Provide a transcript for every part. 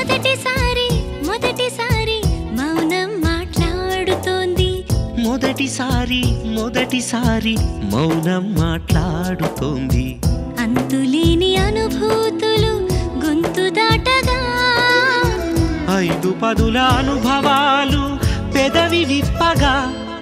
మొదటిసారి మొదటిసారి మౌనం మాట్లాడుతోంది మొదటిసారి మొదటిసారి మౌనం మాట్లాడుతోంది అంతులేని అనుభూతులు గొంతు దాటగా ఐదు పదుల అనుభవాలు పెదవి విప్పగా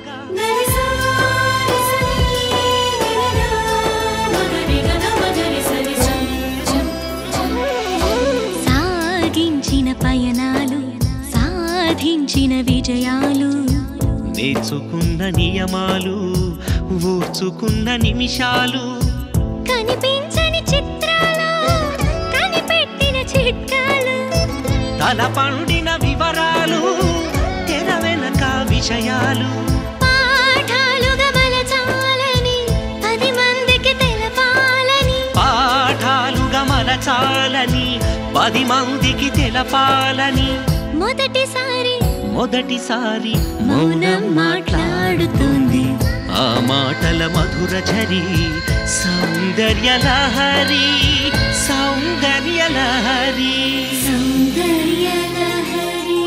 సాగించిన పయనాలు సాధించిన విజయాలు నేర్చుకున్న నియమాలు ఊర్చుకున్న నిమిషాలు కనిపించని చిత్రాలు కనిపెట్టిన చిట్కాలు తల పండిన వివరాలు తెర వెనక విషయాలు పాఠాలుగా మలచాలని పది మందికి తెలపాలని పాఠాలుగా మలచాలని పది మందికి తెలపాలని మొదటిసారి మొదటిసారి మౌనం మాట్లాడుతుంది ఆ మాటల మధుర ఝరి సౌందర్య లహరి సౌందర్య లహరి సౌందర్య లహరి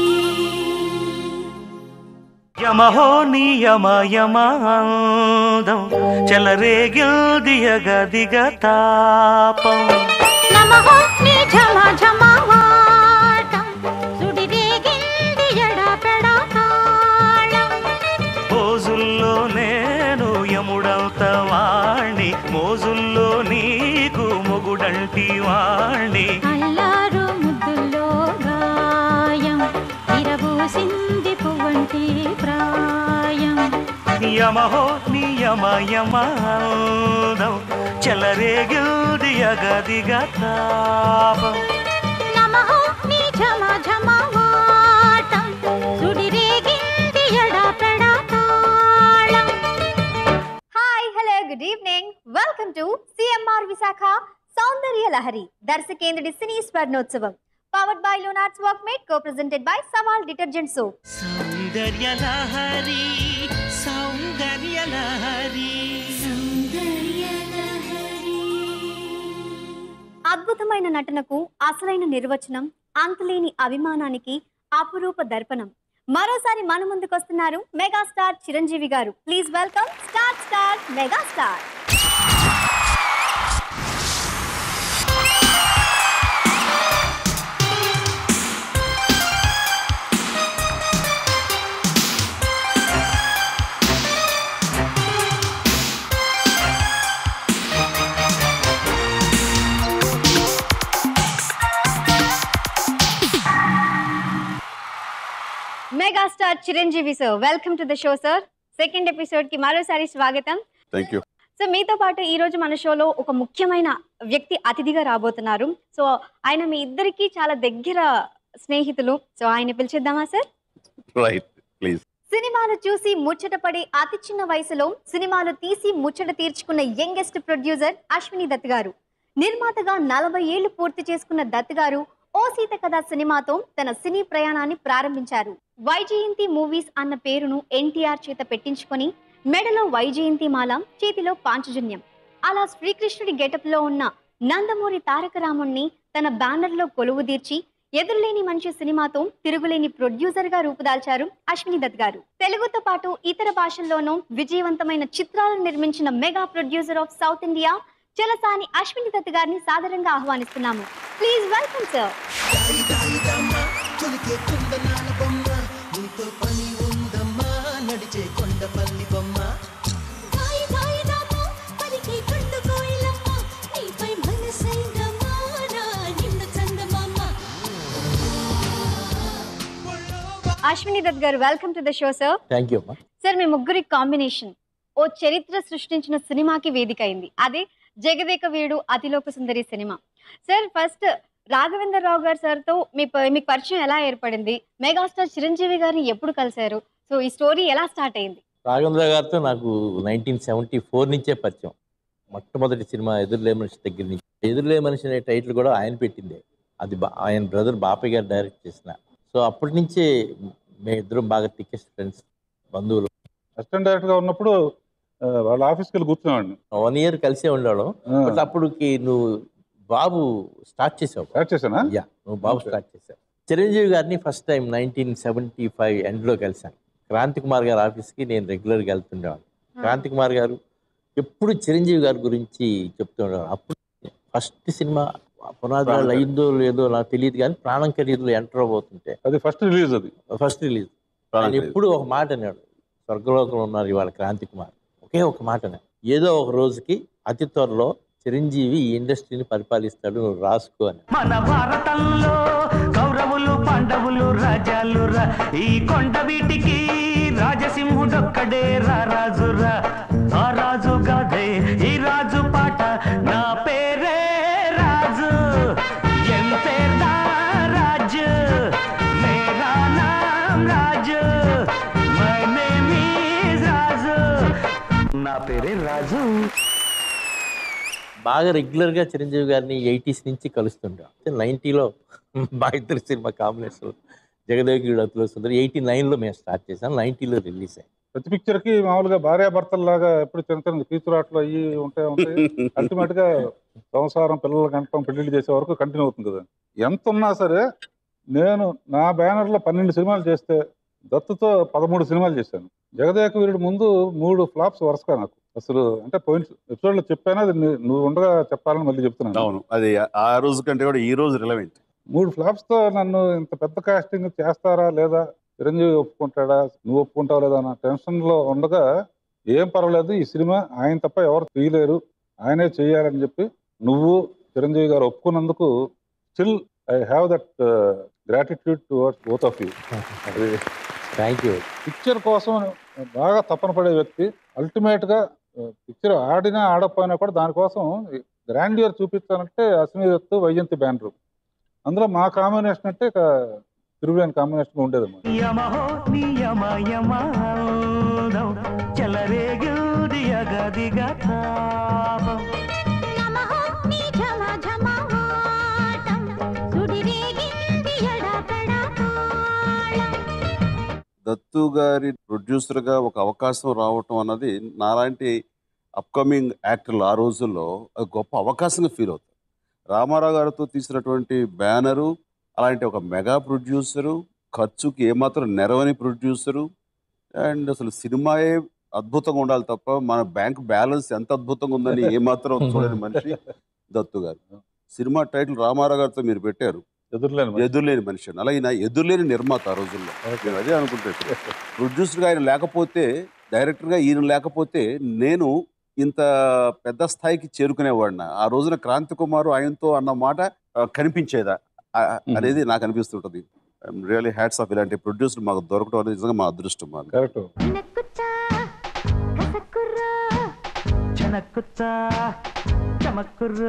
యమహో నియమ యమాందం చెలరేగిల్దియగ దిగ తాపం నమః నీ ఝమ ఝమవాటం సుడిరేగింది ఎడపెడ తాళం మోజుల్లో నేను యముడంత వాణ్ణి మోజుల్లో నీకు మొగుడంటి వాణ్ణి అల్లారు ముద్దుల్లో గాయం విరబూసింది పువ్వంటి ప్రాయం యమహో నియమ యమాందం చెలరేగిల్దియగ దిగ తాపం నమః నీ ఝమ ఝమవాటం సుడిరేగింది ఎడపెడ తాళం hi hello good evening welcome to CMR Visakha Soundarya Lahari దర్శకేంద్రుడి సినీ స్వర్ణోత్సవం పవర్డ్ బై లోనార్ట్స్ work mate co presented by Saval detergent soap Soundarya Lahari Soundarya Lahari Soundarya Lahari అద్భుతమైన నటనకు అసలైన నిర్వచనం అంతులేని అభిమానానికి అపురూప దర్పణం మరోసారి మన ముందుకొస్తున్నారు మెగాస్టార్ చిరంజీవి గారు please welcome star star megastar megastar Chiranjeevi sir welcome to the show sir second episode కి మరోసారి స్వాగతం థ్యాంక్ యూ సో మీతో పాటు ఈ రోజు మన షోలో ఒక ముఖ్యమైన వ్యక్తి అతిథిగా రాబోతున్నారు సో ఆయన మీ ఇద్దరికి చాలా దగ్గర స్నేహితులు సో ఆయన పిలిచేద్దామా సార్ రైట్ ప్లీజ్ సినిమాలు చూసి ముచ్చటపడి అతి చిన్న వయసులో సినిమాలు తీసి ముచ్చట తీర్చుకున్న యంగెస్ట్ ప్రొడ్యూసర్ అశ్విని దత్ గారు నిర్మాతగా నలభై ఏళ్లు పూర్తి చేసుకున్న దత్ గారు ఓ సీత కథ సినిమాతో తన సినీ ప్రయాణాన్ని ప్రారంభించారు వైజయంతి మూవీస్ అన్న పేరును ఎన్టీఆర్ చేత పెట్టించుకొని మెడలో వైజయంతి మాల చేతిలో పాంచజన్యం అలా శ్రీకృష్ణుడి గెటప్ లో ఉన్న నందమూరి తారక రాముణ్ణి తన బ్యానర్ లో కొలువు తీర్చి ఎదురులేని మనిషి సినిమాతో తిరుగులేని ప్రొడ్యూసర్ గా రూపుదాల్చారు అశ్విని దత్ గారు తెలుగుతో పాటు ఇతర భాషల్లోనూ విజయవంతమైన చిత్రాలను నిర్మించిన mega producer of south India Chalasani Ashwini Dutt గారిని సాదరంగా ఆహ్వానిస్తున్నాము please welcome sir Ashwini Dutt గారు welcome to the show sir thank you అమ్మా సార్ మీ ముగ్గురి కాంబినేషన్ ఓ చరిత్ర సృష్టించిన సినిమాకి వేదిక అయింది అదే జగదేక వీడు Athiloka Sundari cinema sir first Raghavendra Rao గారు సార్తో మీ ప- మీకు పరిచయం ఎలా ఏర్పడింది మెగాస్టార్ చిరంజీవి గారిని ఎప్పుడు కలిశారు సో ఈ స్టోరీ ఎలా స్టార్ట్ అయింది రాఘవేంద్ర గారితో నాకు నైన్టీన్ సెవెంటీ ఫోర్ నుంచే పరిచయం మొట్టమొదటి సినిమా ఎదురులే మనిషి దగ్గర నుంచి ఎదురులే మనిషి అనే టైటిల్ కూడా ఆయన పెట్టిందే అది బా- ఆయన బ్రదర్ బాపయ్య గారు డైరెక్ట్ చేసిన సో అప్పటి నుంచే మేము ఇద్దరం బాగా థికెస్ట్ ఫ్రెండ్స్ బంధువులు అసిస్టెంట్ డైరెక్టర్ గా ఉన్నప్పుడు ఆ, వాళ్ళ ఆఫీస్కి వెళ్ళి కూర్చునేవాడిని వన్ ఇయర్ కలిసే ఉండేవాళ్ళం బట్ అప్పుడుకి నువ్వు బాబు స్టార్ట్ చేసావు స్టార్ట్ చేశానా యా నువ్వు బాబు Okay. స్టార్ట్ చేసావు చిరంజీవి గారిని first time nineteen seventy five ఎండ్లో కలిశాను క్రాంతి కుమార్ గారి ఆఫీస్కి నేను రెగ్యులర్గా వెళ్తుండేవాడు క్రాంతి కుమార్ గారు ఎప్పుడు చిరంజీవి గారి గురించి చెప్తుండేవారు అప్పుడు ఫస్ట్ సినిమా పునాదులు అయిందో లేదో నాకు తెలియదు కానీ ప్రాణం ఖరీదులో ఎంటర్ అవబోతుంటే అది ఫస్ట్ రిలీజ్ అది ఫస్ట్ రిలీజ్ ఆయన ఎప్పుడు ఒక మాట అన్నాడు స్వర్గలోకంలో ఉన్నారు ఇవాళ క్రాంతి కుమార్ ఒకే ఒక మాట అన్నాడు ఏదో ఒక రోజుకి అతి త్వరలో చిరంజీవి ఈ ఇండస్ట్రీని పరిపాలిస్తాడు నువ్వు రాసుకో అని మన భారతంలో కౌరవులు పాండవులు రాజాలు రా ఈ కొండ వీటికి రాజసింహుడొక్కడే రా రాజురా ఆ రాజు గాదే ఈ రాజు పాట నా పేరే రాజు ఎన్ పేర్దా రాజు మేరా నామ్ Raju my name is Raju నా పేరే రాజు బాగా రెగ్యులర్గా చిరంజీవి గారిని ఎయిటీస్ నుంచి కలుస్తుంటాం నైంటీలో మా ఇద్దరు సినిమా కాంబినేషన్ జగదేవికి అతులు సుందరి ఎయిటీ నైన్లో మేము స్టార్ట్ చేసాం నైంటీలో రిలీజ్ అయ్యి ప్రతి పిక్చర్ కి మామూలుగా భార్యాభర్తల్లాగా ఎప్పుడు చిన్న చిన్న కీచురాట్లు అయ్యి ఉంటాయి ఉంటాయి అల్టిమేట్ గా సంసారం పిల్లలు కంటం పెళ్లిళ్ళు చేసే వరకు కంటిన్యూ అవుతుంది కదా ఎంత ఉన్నా సరే నేను నా బ్యానర్ లో పన్నెండు సినిమాలు చేస్తే దత్తుతో పదమూడు సినిమాలు చేశాను జగదేక వీరుడు ముందు మూడు ఫ్లాప్స్ వరుసగా నాకు అసలు అంటే పోయిన ఎపిసోడ్ లో చెప్పాను అది నీ- నువ్వు ఉండగా చెప్పాలని మళ్ళీ చెప్తున్నాను అవును అది ఆ రోజు కంటే కూడా ఈ రోజు రిలవెంట్ మూడు ఫ్లాప్స్ తో నన్ను ఇంత పెద్ద కాస్టింగ్ చేస్తారా లేదా చిరంజీవి ఒప్పుకుంటాడా నువ్వు ఒప్పుకుంటావు లేదా అన్న టెన్షన్ లో ఉండగా ఏం పర్వాలేదు ఈ సినిమా ఆయన తప్ప ఎవరు తీయలేరు ఆయనే చేయాలని చెప్పి నువ్వు చిరంజీవి గారు ఒప్పుకున్నందుకు still I have that gratitude towards both of you thank you picture కోసం బాగా తపన పడే వ్యక్తి అల్టిమేట్ గా పిక్చర్ ఆడినా ఆడకపోయినా కూడా దానికోసం గ్రాండియర్ చూపించాలంటే అశ్విని దత్తు వైజంతి బ్యానరు అందులో మా కాంబినేషన్ అంటే ఇక తిరుగులేని కాంబినేషన్ ఉండేది యమహో నియమ యమాదం చెలరేగిల్ది అగదిగా తాపం నమః నీ ఝమ ఝమవాటం సుడిరేగింది ఎడపెడ తాళం దత్తు గారి ప్రొడ్యూసర్ గా ఒక అవకాశం రావటం అన్నది నాలాంటి అప్కమింగ్ యాక్టర్లు ఆ రోజుల్లో అది గొప్ప అవకాశంగా ఫీల్ అవుతారు రామారావు గారితో తీసినటువంటి బ్యానరు అలాంటి ఒక మెగా ప్రొడ్యూసరు ఖర్చుకి ఏమాత్రం నెరవని ప్రొడ్యూసరు అండ్ అసలు సినిమాయే అద్భుతంగా ఉండాలి తప్ప మన బ్యాంక్ బ్యాలెన్స్ ఎంత అద్భుతంగా ఉందని ఏమాత్రం చూడని మనిషి దత్తు గారు సినిమా టైటిల్ రామారావు గారితో మీరు పెట్టారు ఎదురులేని మనిషి. ఎదురులేని మనిషి అని. అలాగే నా ఎదురులేని నిర్మాత ఆ రోజుల్లో నేను అదే అనుకుంటాను ప్రొడ్యూసర్గా ఆయన లేకపోతే డైరెక్టర్గా ఈయన లేకపోతే నేను ఇంత పెద్ద స్థాయికి చేరుకునేవాడిన ఆ రోజున క్రాంతి కుమారు ఆయనతో అన్న మాట ఆ, కనిపించేదా ఆ, అనేది నాకు అనిపిస్తుంటది రియలీ హ్యాట్స్ ఆఫ్ ఇలాంటి ప్రొడ్యూసర్ మాకు దొరకడం అనేది నిజంగా మా అదృష్టం మాకు కరెక్ట్ నక్కుతా కసకుర్రా చనక్కుచ్చా చమక్కుర్రు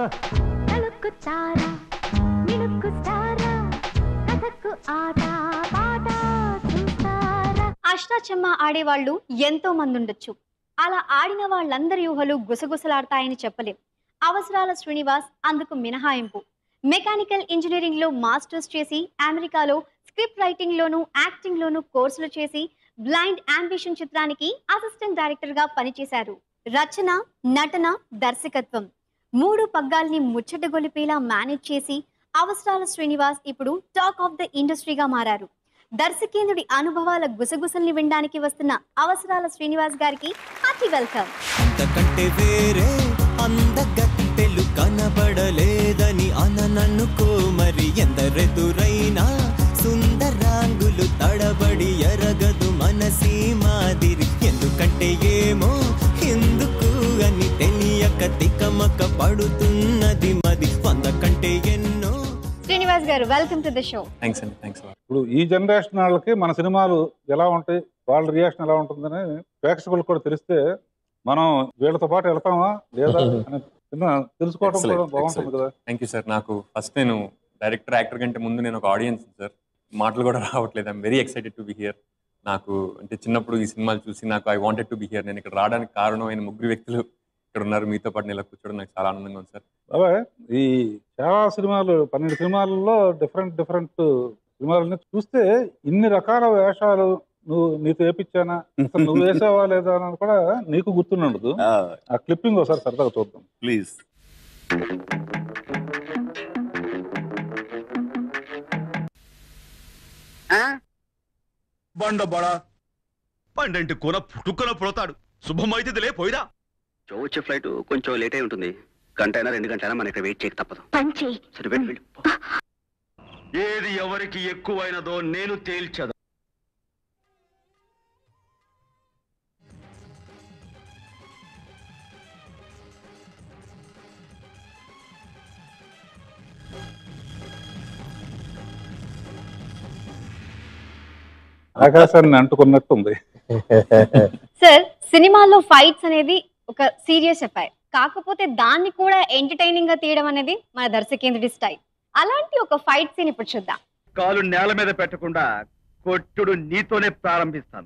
నలుక్కుతారా మినుక్కుతారా కథకు ఆట పాట చూస్తారా అష్టాచమ్మ ఆడేవాళ్ళు ఎంతో మంది ఉండొచ్చు అలా ఆడిన వాళ్ళందరి ఊహలు గుసగుసలాడతాయని చెప్పలేం అవసరాల శ్రీనివాస్ అందుకు మినహాయింపు మెకానికల్ ఇంజనీరింగ్ లో మాస్టర్స్ చేసి అమెరికాలో స్క్రిప్ట్ రైటింగ్ లోను యాక్టింగ్ లోను కోర్సులు చేసి బ్లైండ్ అంబిషన్ చిత్రానికి అసిస్టెంట్ డైరెక్టర్ గా పనిచేశారు రచన నటన దర్శకత్వం మూడు పగ్గాల్ని ముచ్చటగొలిపేలా మేనేజ్ చేసి అవసరాల శ్రీనివాస్ ఇప్పుడు టాక్ ఆఫ్ ద ఇండస్ట్రీగా మారారు దర్శకేంద్రుడి అనుభవాల గుసగుసల్ని వినడానికి వస్తున్న అవసరాల శ్రీనివాస్ గారికి హార్టీ వెల్కమ్ అంతకంటే వేరే అందగత్తెలు కనబడలేదని అనననుకో మరి ఎందరెదురైనా సుందరాంగులు తడబడి ఎరగదు మనసీ మాదిరి ఎందుకంటే ఏమో ఎందుకు అని తెలియక తికమక పడుతున్నది మది వంద కంటే ఎన్నో శ్రీనివాస్ గారు welcome to the show thanks అండి థ్యాంక్స్ ఇప్పుడు ఈ జనరేషన్ వాళ్ళకి మన సినిమాలు ఎలా ఉంటాయి వాళ్ళ రియాక్షన్ ఎలా ఉంటుందని ప్రేక్షకులకు కూడా తెలిస్తే మనం వీళ్ళతో పాటు వెళ్తామా లేదా అని చిన్న తెలుసుకోవడం Excellent, కూడా బాగుంటుంది excellent. కదా థ్యాంక్ యూ సార్ నాకు ఫస్ట్ నేను డైరెక్టర్ యాక్టర్ కంటే ముందు నేను ఒక ఆడియన్స్ సార్ మాటలు కూడా రావట్లేదు I'm very excited to be here నాకు అంటే చిన్నప్పుడు ఈ సినిమాలు చూసి నాకు I wanted to be here నేను ఇక్కడ రావడానికి కారణమైన ముగ్గురు వ్యక్తులు ఇక్కడ ఉన్నారు మీతో పాటు నేను ఇలా కూర్చోవడం నాకు చాలా ఆనందంగా ఉంది సార్ బాబాయ్ ఈ చాలా సినిమాలు పన్నెండు సినిమాలలో డిఫరెంట్ డిఫరెంట్ సినిమాలని చూస్తే ఇన్ని రకాల వేషాలు నువ్వు నీతో వేపించానా అసలు నువ్వు వేసావా లేదా అని కూడా నీకు గుర్తుండదు ఆ క్లిప్పింగ్ ఒకసారి సరదాగా చూద్దాం ప్లీజ్ బండబడా పండంటి కూన పుట్టుకున పుడతాడు శుభమైతే పోయిరా జో వచ్చే ఫ్లైట్ కొంచెం లేట్ అయి ఉంటుంది గంట అయినా రెండు గంటలైనా మన ఇక్కడ వెయిట్ చేయక తప్పదు పంచి సరే వెళ్ళు వెళ్ళు ఏది ఎవరికి ఎక్కువైనదో నేను తేల్చదా ఆకాశాన్ని అంటుకున్నట్టు ఉంది సార్ సినిమాలో ఫైట్స్ అనేది ఒక సీరియస్ చెప్పాయి కాకపోతే దాన్ని కూడా ఎంటర్టైనింగ్ గా తీయడం అనేది మన దర్శకేంద్రుడి స్టైల్ అలాంటి ఒక ఫైట్ సీన్ ఇప్పుడు చూద్దాం కాలు నేల మీద పెట్టకుండా కొట్టుడు నీతోనే ప్రారంభిస్తాను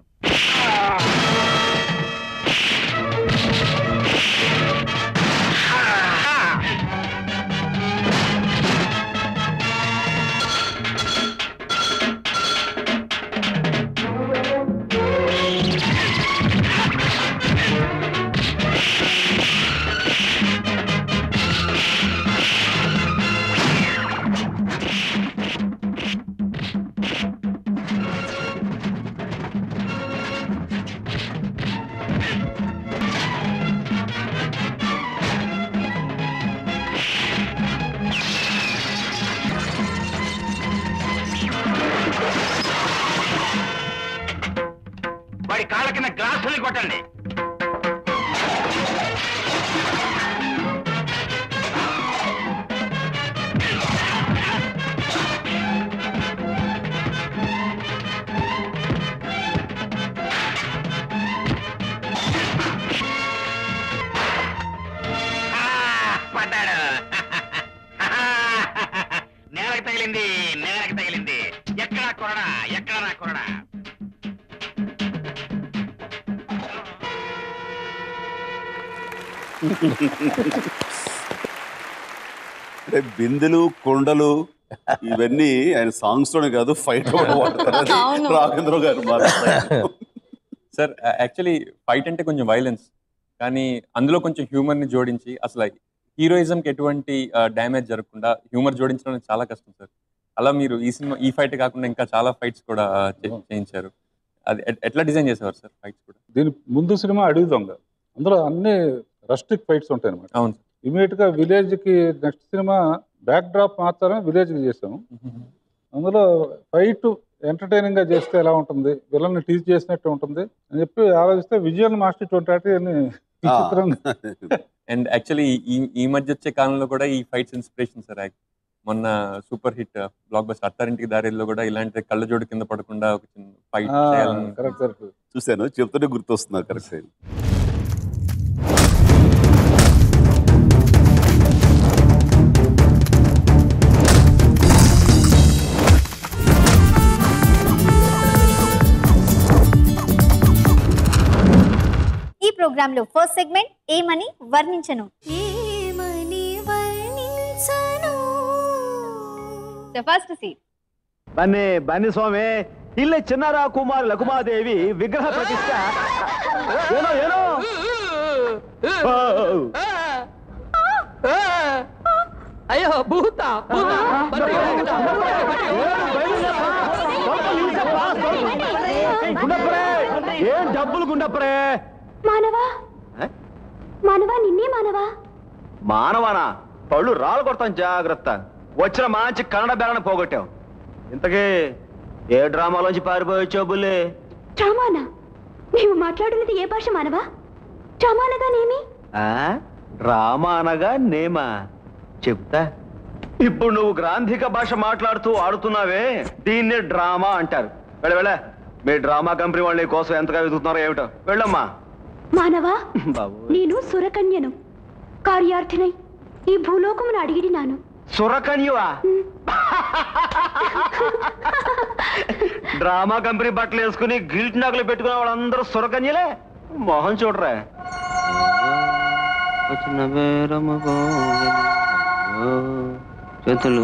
వాడి కాళ్ళ కింద గ్లాసులు కొట్టండి పడ్డాడు నేలకు తగిలింది నేలకు తగిలింది ఎక్కడా కొరడా ఎక్కడా నా కొరడా అంటే బిందెలు కొండలు ఇవన్నీ ఆయన సాంగ్స్ లోనే కాదు ఫైట్ అవును. రాఘేంద్ర గారు మాట్లాడతారు. సార్ యాక్చువల్లీ ఫైట్ అంటే కొంచెం వైలెన్స్ కానీ అందులో కొంచెం హ్యూమర్ ని జోడించి అసలు హీరోయిజం కి ఎటువంటి డ్యామేజ్ జరగకుండా హ్యూమర్ జోడించడం అనేది చాలా కష్టం సార్ అలా మీరు ఈ సినిమా ఈ ఫైట్ కాకుండా ఇంకా చాలా ఫైట్స్ కూడా ఆ, చే- చేయించారు అది ఎట్- ఎట్లా డిజైన్ చేసేవారు సార్ ఫైట్స్ కూడా దీని ముందు సినిమా అడవి దొంగ అందులో అన్ని రస్టిక్ ఫైట్స్ ఉంటాయి అనమాట అవును ఇమీడియట్ గా విలేజ్ కి నెక్స్ట్ సినిమా బ్యాక్ డ్రాప్ మాత్రమే విలేజ్ కి చేసాము అందులో ఫైట్ ఎంటర్టైనింగ్ గా చేస్తే ఎలా ఉంటుంది విలన్ని టీచ్ చేసినట్టు ఉంటుంది అని చెప్పి ఆలోచిస్తే విజువల్ మాస్టర్ ట్వంటీ అని ఆ. విచిత్రంగా అండ్ యాక్చువల్లీ ఈ ఈ మధ్య వచ్చే కాలంలో కూడా ఈ ఫైట్స్ ఇన్స్పిరేషన్ సార్ మొన్న సూపర్ హిట్ బ్లాక్ బస్ అత్తారింటికి దారిలో కూడా ఇలాంటి కళ్ళ జోడు కింద పడకుండా ఒక చిన్న ఫైట్ చేయాలని కరెక్ట్ కరెక్ట్ చూశాను చెప్తూనే గుర్తొస్తున్నారు కరెక్ట్ ఈ ప్రోగ్రామ్ లో ఫస్ట్ సెగ్మెంట్ ఏమని వర్ణించను ఏమని వర్ణించను ఫస్ట్ సీన్ బన్నీ బన్నీ స్వామి ఇల్లే చిన్నారా కుమార్ లకుమాదేవి విగ్రహ ప్రతిష్ట ఏనో ఏనో అయ్యో భూత భూత గుండప్పరే ఏం డబ్బులు గుండప్పరే మానవా మానవా నిన్నే మానవా మానవానా పళ్ళు రాళ్ళు కొడతాం జాగ్రత్త వచ్చిన మంచి కన్నడ బేరణ పోగొట్టాం ఇంతకీ ఏ డ్రామాలోంచి పారిపోయొచ్చావు బుల్లి డ్రామానా నీవు మాట్లాడినది ఏ భాష మానవా డ్రామానగానేమి ఆ? డ్రామా అనగా నేమా చెప్తా ఇప్పుడు నువ్వు గ్రాంధిక భాష మాట్లాడుతూ ఆడుతున్నావే దీన్నే డ్రామా అంటారు వెళ్ళ వెళ్ళ మీ డ్రామా కంపెనీ వాళ్ళు నీ కోసం ఎంతగా వెతుకుతున్నారో ఏమిటో వెళ్ళమ్మా మానవా బాబు నేను సురకన్యను కార్యార్థినై ఈ భూలోకమును అడిగిడినాను సురకన్యువా డ్రామా కంపెనీ బట్టలు వేసుకుని గిల్ట్ నగలు పెట్టుకునే వాళ్ళందరూ సురకన్యలే మొహం చూడరా వచ్చిన బేరము చేతులు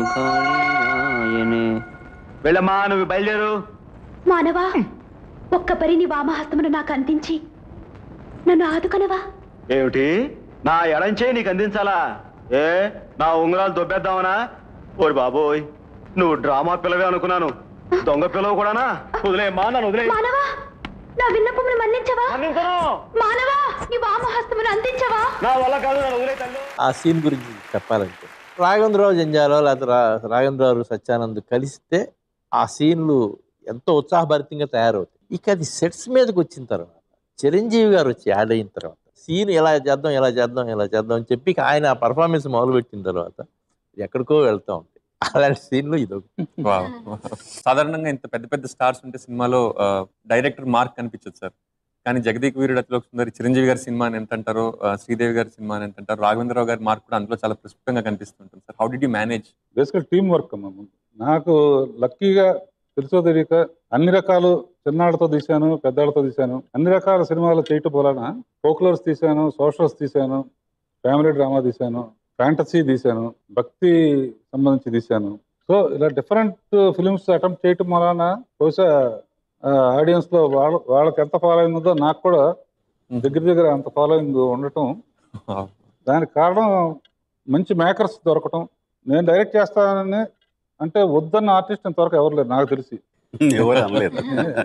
వెళ్ళమ్మా నువ్వు బయలుదేరు మానవా ఒక్క పరిని వామహస్తమును నాకు అందించి నన్ను ఆదుకొనవా ఏమిటి నా ఎడంచే నీకు అందించాలా ఏ నా ఉంగరాలు దొబ్బేద్దామనా ఓరి బాబోయ్ నువ్వు డ్రామా పిల్లవే అనుకున్నాను దొంగ పిల్లవు కూడానా వదిలే మా నన్ను వదిలే మానవా నా విన్నపమును మన్నించవా మానవా నీ వామహస్తమును అందించవా నా వల్ల కాదు నన్ను వదిలే తల్లి ఆ సీన్ గురించి చెప్పాలంటే రాఘవేంద్రరావు జంజాలో లేకపోతే రా రాఘవేంద్రరావు సత్యానంద్ కలిస్తే ఆ సీన్లు ఎంతో ఉత్సాహభరితంగా తయారవుతాయి ఇక అది సెట్స్ మీదకి వచ్చిన తర్వాత చిరంజీవి గారు వచ్చి యాడ్ అయిన తర్వాత సీన్ ఎలా చేద్దాం ఎలా చేద్దాం ఎలా చేద్దాం అని చెప్పి ఇక ఆయన ఆ పర్ఫార్మెన్స్ మొదలుపెట్టిన తర్వాత ఎక్కడికో వెళ్తా ఉంటాయి అలాంటి సీన్లు ఇదొకటి వావ్. సాధారణంగా ఇంత పెద్ద పెద్ద స్టార్స్ ఉంటే సినిమాలో డైరెక్టర్ మార్క్ కనిపించదు సార్ కానీ జగదీక్ వీరుడు అతిలోక సుందరి చిరంజీవి గారి సినిమా అని ఎంత అంటారో ఆ, శ్రీదేవి గారి సినిమా అని ఎంత అంటారో రాఘవేంద్రరావు గారి మార్క్ కూడా అందులో చాలా ప్రస్ఫుటంగా కనిపిస్తుంటుంది sir how do you manage basically team work అమ్మ ముందు. నాకు లక్కీగా తెలుసో తెలియక అన్ని రకాలు చిన్నాళ్ళతో తీశాను పెద్దాళ్ళతో తీశాను అన్ని రకాల సినిమాలు చేయటం వలన పోకులర్స్ తీశాను సోషల్స్ తీశాను ఫ్యామిలీ డ్రామా తీశాను ఫ్యాంటసీ తీశాను భక్తి సంబంధించి తీశాను సో ఇలా డిఫరెంట్ ఫిలిమ్స్ అటెంప్ట్ చేయటం వలన బహుశా ఆడియన్స్ లో వాళ్ళ వాళ్ళకి ఎంత ఫాలోయింగ్ ఉందో నాకు కూడా దగ్గర దగ్గర అంత ఫాలోయింగ్ ఉండటం దానికి కారణం మంచి మేకర్స్ దొరకటం నేను డైరెక్ట్ చేస్తానని అంటే వద్దన్న ఆర్టిస్ట్ ఇంతవరకు ఎవరు లేరు నాకు తెలిసి ఎవరు అనలేదు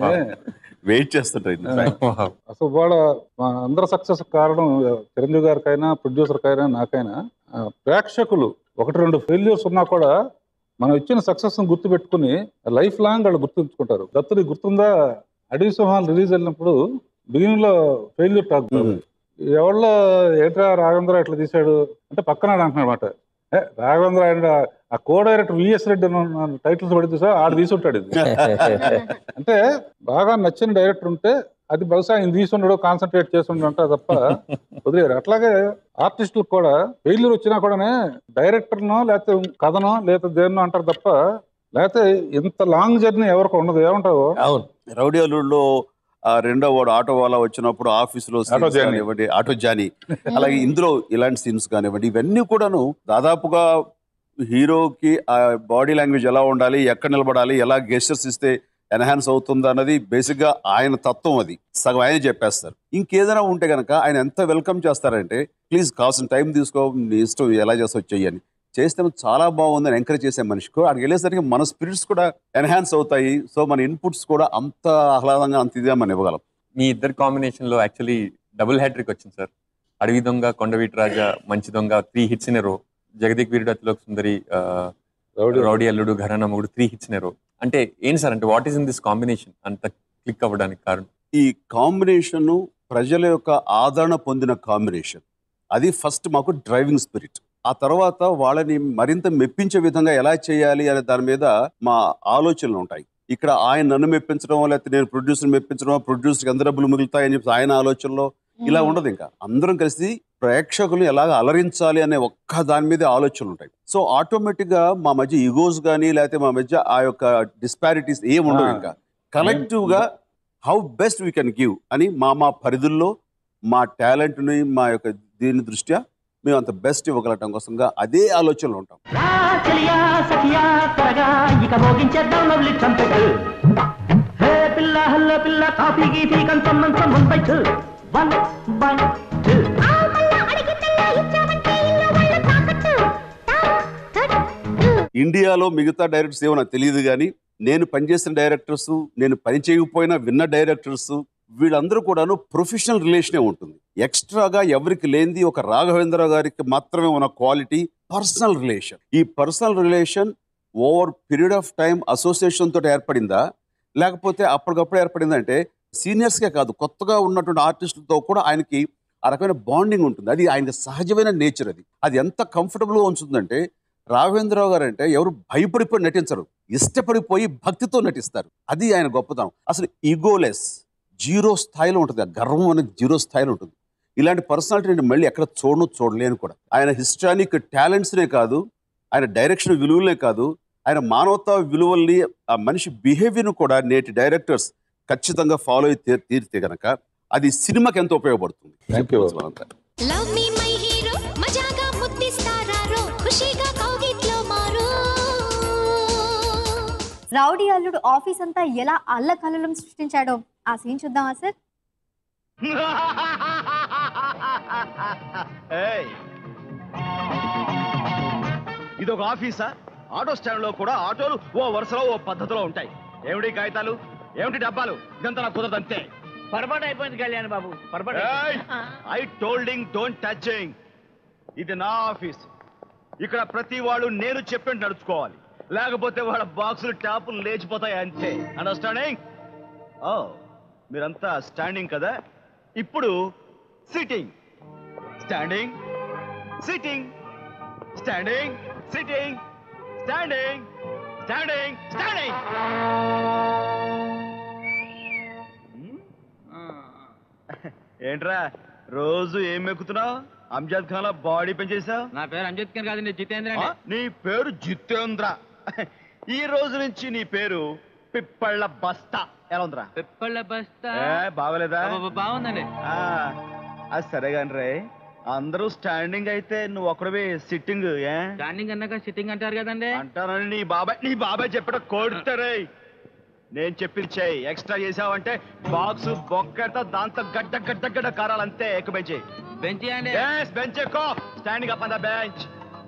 వెయిట్ చేస్తుంటారు in fact. అసలు వాళ్ళ మా అందరి సక్సెస్ కారణం చిరంజీవి గారికైనా ప్రొడ్యూసర్కైనా నాకైనా ఆ, ప్రేక్షకులు ఒకటి రెండు ఫెయిల్యూర్స్ ఉన్నా కూడా మనం ఇచ్చిన సక్సెస్ గుర్తు పెట్టుకుని లైఫ్ లాంగ్ వాళ్ళు గుర్తుంచుకుంటారు దత్తుని గుర్తుందా అడవి సింహాలు రిలీజ్ అయినప్పుడు బిగినింగ్ లో ఫెయిల్యూర్ టాక్ ఎవరిలో ఏంట్రా రాఘవేంద్ర ఇట్లా తీశాడు అంటే పక్కన అంటున్నమాట ఏ రాఘవేంద్ర ఆయన ఆ co director V S Reddy titles పడి సార్ ఆడు తీసుంటాడు ఇది అంటే బాగా నచ్చిన డైరెక్టర్ ఉంటే అది బహుశా ఆయన తీసుండడు కాన్సన్ట్రేట్ చేస్తుండ అంట తప్ప వదిలేరు అట్లాగే ఆర్టిస్టులకు కూడా ఫెయిల్యూర్ వచ్చినా కూడానే డైరెక్టర్నో లేకపోతే కథనో లేకపోతే దేన్నో అంటారు తప్ప లేకపోతే ఇంత లాంగ్ జర్నీ ఎవరికి ఉండదు ఏమంటావు అవును రౌడీ అల్లుడులో ఆ రెండో వాడు ఆటో వాళ్ళ వచ్చినప్పుడు ఆఫీసులో ఆటో scenes జానీ. కానివ్వండి ఆటో జానీ అలాగే ఇందులో ఇలాంటి సీన్స్ కానివ్వండి ఇవన్నీ కూడాను దాదాపుగా హీరోకి ఆ బాడీ లాంగ్వేజ్ ఎలా ఉండాలి ఎక్కడ నిలబడాలి ఎలా గెస్టర్స్ ఇస్తే ఎన్హాన్స్ అవుతుంది అన్నది బేసిక్ గా ఆయన తత్వం అది సగం ఆయన చెప్పేస్తారు ఇంకేదైనా ఉంటే గనక ఆయన ఎంత వెల్కమ్ చేస్తారంటే ప్లీజ్ కావాల్సిన టైం తీసుకో నీ ఇష్టం ఎలా చేస్తావు చెయ్యని చేస్తే చాలా బాగుందని ఎంకరేజ్ చేసే మనిషికి అక్కడికి వెళ్ళేసరికి మన స్పిరిట్స్ కూడా ఎన్హాన్స్ అవుతాయి సో మన ఇన్పుట్స్ కూడా అంత ఆహ్లాదంగా అంత ఇదిగా మనం ఇవ్వగలం మీ ఇద్దరు కాంబినేషన్ లో యాక్చువల్లీ డబుల్ హ్యాట్రిక్ వచ్చింది సార్ అడవి దొంగ కొండవీటి రాజా మంచి దొంగ త్రీ హిట్స్ ఇన్ రో జగదీక్ వీరుడు అతిలోక్ సుందరి ఆ, రౌడీ అల్లుడు ఘరానా మొగుడు త్రీ హిట్స్ ఇన్ రో అంటే ఏంటి సార్ అంటే what is in this combination అంత క్లిక్ అవ్వడానికి కారణం ఈ కాంబినేషన్ ప్రజల యొక్క ఆదరణ పొందిన కాంబినేషన్ అది ఫస్ట్ మాకు డ్రైవింగ్ స్పిరిట్ ఆ తర్వాత వాళ్ళని మరింత మెప్పించే విధంగా ఎలా చేయాలి అనే దాని మీద మా ఆలోచనలు ఉంటాయి ఇక్కడ ఆయన నన్ను మెప్పించడం లేకపోతే నేను ప్రొడ్యూసర్ మెప్పించడం ప్రొడ్యూసర్కి ఎంత డబ్బులు మిగులుతాయని చెప్పి ఆయన ఆలోచనలో ఇలా ఉండదు ఇంకా అందరం కలిసి ప్రేక్షకులు ఎలాగ అలరించాలి అనే ఒక్క దాని మీద ఆలోచనలు ఉంటాయి సో ఆటోమేటిక్ గా మా మధ్య ఈగోస్ కానీ లేకపోతే మా మధ్య ఆ యొక్క డిస్పారిటీస్ ఏం ఉండవు ఇంకా కలెక్టివ్ గా how best we can give అని మా మా పరిధుల్లో మా టాలెంట్ని మా యొక్క దీని దృష్ట్యా మేము అంత బెస్ట్ ఇవ్వగలటం కోసంగా అదే ఆలోచనలో ఉంటాం చెలియా సఖియా త్వరగా ఇక మోగించేద్దాం లవ్లీ ట్రంపెట్ హే పిల్ల హల్ల పిల్ల కాఫీ గీఫీ కంచం మంచం ముంపైట్ వన్ వన్ టూ ఇండియాలో మిగతా డైరెక్టర్స్ ఏమో నాకు తెలియదు కానీ నేను పనిచేసిన డైరెక్టర్స్ నేను పని చేయకపోయినా విన్న డైరెక్టర్స్ వీళ్ళందరూ కూడాను ప్రొఫెషనల్ రిలేషనే ఉంటుంది ఎక్స్ట్రాగా ఎవరికి లేనిది ఒక రాఘవేంద్ర గారికి మాత్రమే ఉన్న క్వాలిటీ పర్సనల్ రిలేషన్ ఈ personal relation over period of time association తోటి ఏర్పడిందా లేకపోతే అప్పటికప్పుడు ఏర్పడిందంటే సీనియర్స్కే కాదు కొత్తగా ఉన్నటువంటి ఆర్టిస్టులతో కూడా ఆయనకి ఆ రకమైన బాండింగ్ ఉంటుంది అది ఆయన సహజమైన నేచర్ అది అది ఎంత కంఫర్టబుల్గా ఉంచుతుందంటే రాఘవేంద్రరావు గారు అంటే ఎవరు భయపడిపోయి నటించరు ఇష్టపడిపోయి భక్తితో నటిస్తారు అది ఆయన గొప్పతనం అసలు ఈగోలెస్ జీరో స్థాయిలో ఉంటుంది ఆ గర్వం అనేది జీరో స్థాయిలో ఉంటుంది ఇలాంటి పర్సనాలిటీ నేను మళ్ళీ ఎక్కడ చూడను చూడలేను కూడా ఆయన హిస్టానిక్ టాలెంట్స్నే కాదు ఆయన డైరెక్షన్ విలువలనే కాదు ఆయన మానవతా విలువల్ని ఆ మనిషి బిహేవియర్ను కూడా నేటి డైరెక్టర్స్ ఖచ్చితంగా ఫాలో అయి తీర్- తీరితే గనక అది సినిమాకి ఎంతో ఉపయోగపడుతుంది thank you love me my hero మజాగా ముద్దిస్తారారో ఖుషీగా కౌగిట్లో మారో రౌడీ అల్లుడు ఆఫీస్ అంతా ఎలా అల్లకల్లోలం సృష్టించాడో ఆ సీన్ చూద్దామా సార్ ఏయ్! ఇదొక ఆఫీసా ఆటో స్టాండ్ లో కూడా ఆటోలు ఓ వరుసలో ఓ పద్ధతిలో ఉంటాయి ఏమిటి కాగితాలు ఏమిటి డబ్బాలు ఇదంతా నాకు కుదరదు అంతే పొరపాటు అయిపోయింది కళ్యాణ్ బాబు పొరపాటు ఐ టోల్డింగ్ డోంట్ టచింగ్ ఇది నా ఆఫీస్ ఇక్కడ ప్రతి వాళ్ళు నేను చెప్పినట్టు నడుచుకోవాలి లేకపోతే వాళ్ళ బాక్సులు ట్యాపులు లేచిపోతాయి అంతే అండర్స్టాండింగ్ ఓ మీరంతా స్టాండింగ్ కదా ఇప్పుడు sitting standing sitting standing sitting standing standing standing ఏంట్రా రోజు ఏం మెక్కుతున్నావు అంజద్ ఖాన్ బాడీ పెంచేసావు నా పేరు అంజద్ ఖాన్ కాదండి జితేంద్ర ఆ, నీ పేరు జితేంద్ర ఈ రోజు నుంచి నీ పేరు పిప్పళ్ళ బస్తా ఎలా ఉందిరా పిప్పళ్ళ బస్తా ఏ, బాగోలేదా అబ్బబ్బ, బాగుందండి ఆ, అది సరే కాని రే అందరూ స్టాండింగ్ అయితే నువ్వు ఒక్కడవే సిట్టింగ్ ఏ స్టాండింగ్ అన్నాక సిట్టింగ్ అంటారు కదండి అంటానని నీ బాబాయ్ నీ బాబాయ్ చెప్పడం కొడుతారే నేను చెప్పింది చేయి ఎక్స్ట్రా చేసావంటే బాక్స్ బొక్కతో దాంతో గడ్డ గడ్డ గడ్డ కారాలంతే ఎక్కువ బెంచ్ బెంచ్ చేయండి బెంచ్ ఎక్కువ standing up on the bench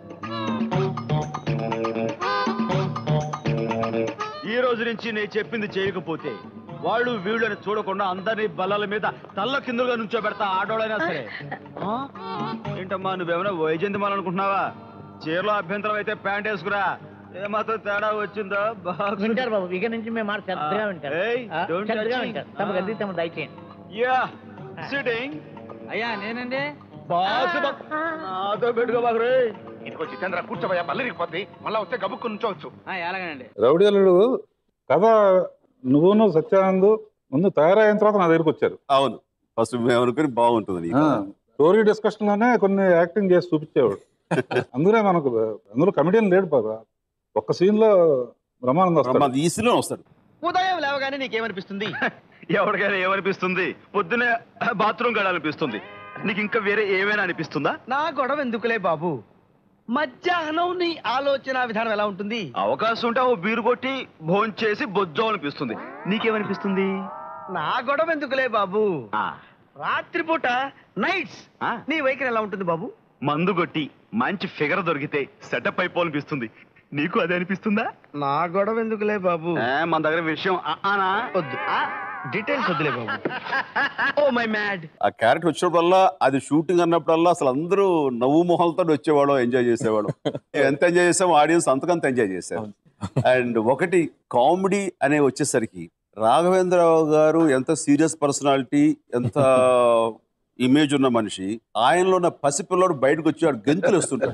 ఈ రోజు నుంచి నేను చెప్పింది చేయకపోతే వాళ్ళు వీళ్ళని చూడకుండా అందరినీ బల్లల మీద తల్ల కిందులుగా నుంచోబెడతా ఆడోళ్ళైనా సరే ఆ? ఏంటమ్మా నువ్వేమైనా వైజయంతిమాల అనుకుంటున్నావా చీరలో అభ్యంతరం అయితే ప్యాంట్ వేసుకురా ఏమాత్రం తేడా వచ్చిందో బాక్స్ వింటారు బాబు ఇక నుంచి మేము మాట శ్రద్ధగా వింటారు ఏయ్, ఆ, don't శ్రద్ధగా touch వింటారు me. తమ ఆ. గది తమ దయచేయండి యా సిట్టింగ్ అయ్యా నేనండి బాక్స్ బక్- నాతో పెట్టుకో బాగు రే ఇదిగో జితేంద్ర కూర్చోబోయా బల్లిరిగిపోద్ది మళ్ళా వస్తే గబుక్కు నుంచోవచ్చు ఎలాగనండి రౌడీ అల్లుడు కథ నువ్వును సత్యానంద్ ముందు తయారైన తర్వాత నా దగ్గరికి వచ్చారు అవును ఫస్ట్ మేము అనుకుని బాగుంటుంది నీకు. స్టోరీ డిస్కషన్ లోనే కొన్ని యాక్టింగ్ చేసి చూపించేవాడు అందుకనే మనకు అందులో కమెడియన్ లేడు బాబా ఒక్క సీన్ లో బ్రహ్మానందం వస్తాడు బ్రహ్మానందం ఈ సీన్లో వస్తాడు ఉదయం లేవగానే నీకేమనిపిస్తుంది ఎవరికైనా ఏమనిపిస్తుంది పొద్దునే బాత్రూమ్ గడాలనిపిస్తుంది నీకు ఇంకా వేరే ఏమైనా అనిపిస్తుందా నా గొడవ ఎందుకులే బాబు మధ్యాహ్నం నీ ఆలోచన విధానం ఎలా ఉంటుంది అవకాశం ఉంటే ఓ బీరు కొట్టి భోంచేసి బొజ్జం అనిపిస్తుంది నీకేమనిపిస్తుంది నా గొడవ ఎందుకులే బాబు రాత్రిపూట నైట్స్ నీ వైఖరి ఎలా ఉంటుంది బాబు మందు కొట్టి మంచి ఫిగర్ దొరికితే సెటప్ అయిపోవాలనిపిస్తుంది నీకు అదే అనిపిస్తుందా నా గొడవ ఎందుకులే బాబు ఏ, మన దగ్గర విషయం ఆ, ఆనా? వద్దు డీటెయిల్స్ వద్దులే బాబు ఓ మై మ్యాడ్ ఆ క్యారెక్టర్ వచ్చినప్పుడల్లా అది షూటింగ్ అన్నప్పుడల్లా అసలు అందరూ నవ్వు మొహలతో వచ్చేవాడు ఎంజాయ్ చేసేవాడు ఎంత ఎంజాయ్ చేసాం ఆడియన్స్ అంతకంత ఎంజాయ్ చేశారు అండ్ ఒకటి కామెడీ అనే వచ్చేసరికి రాఘవేంద్రరావు గారు ఎంత సీరియస్ పర్సనాలిటీ ఎంత ఇమేజ్ ఉన్న మనిషి ఆయనలో ఉన్న పసిపిల్లడు బయటకు వచ్చి వాడు గెంతులు వస్తుంటాడు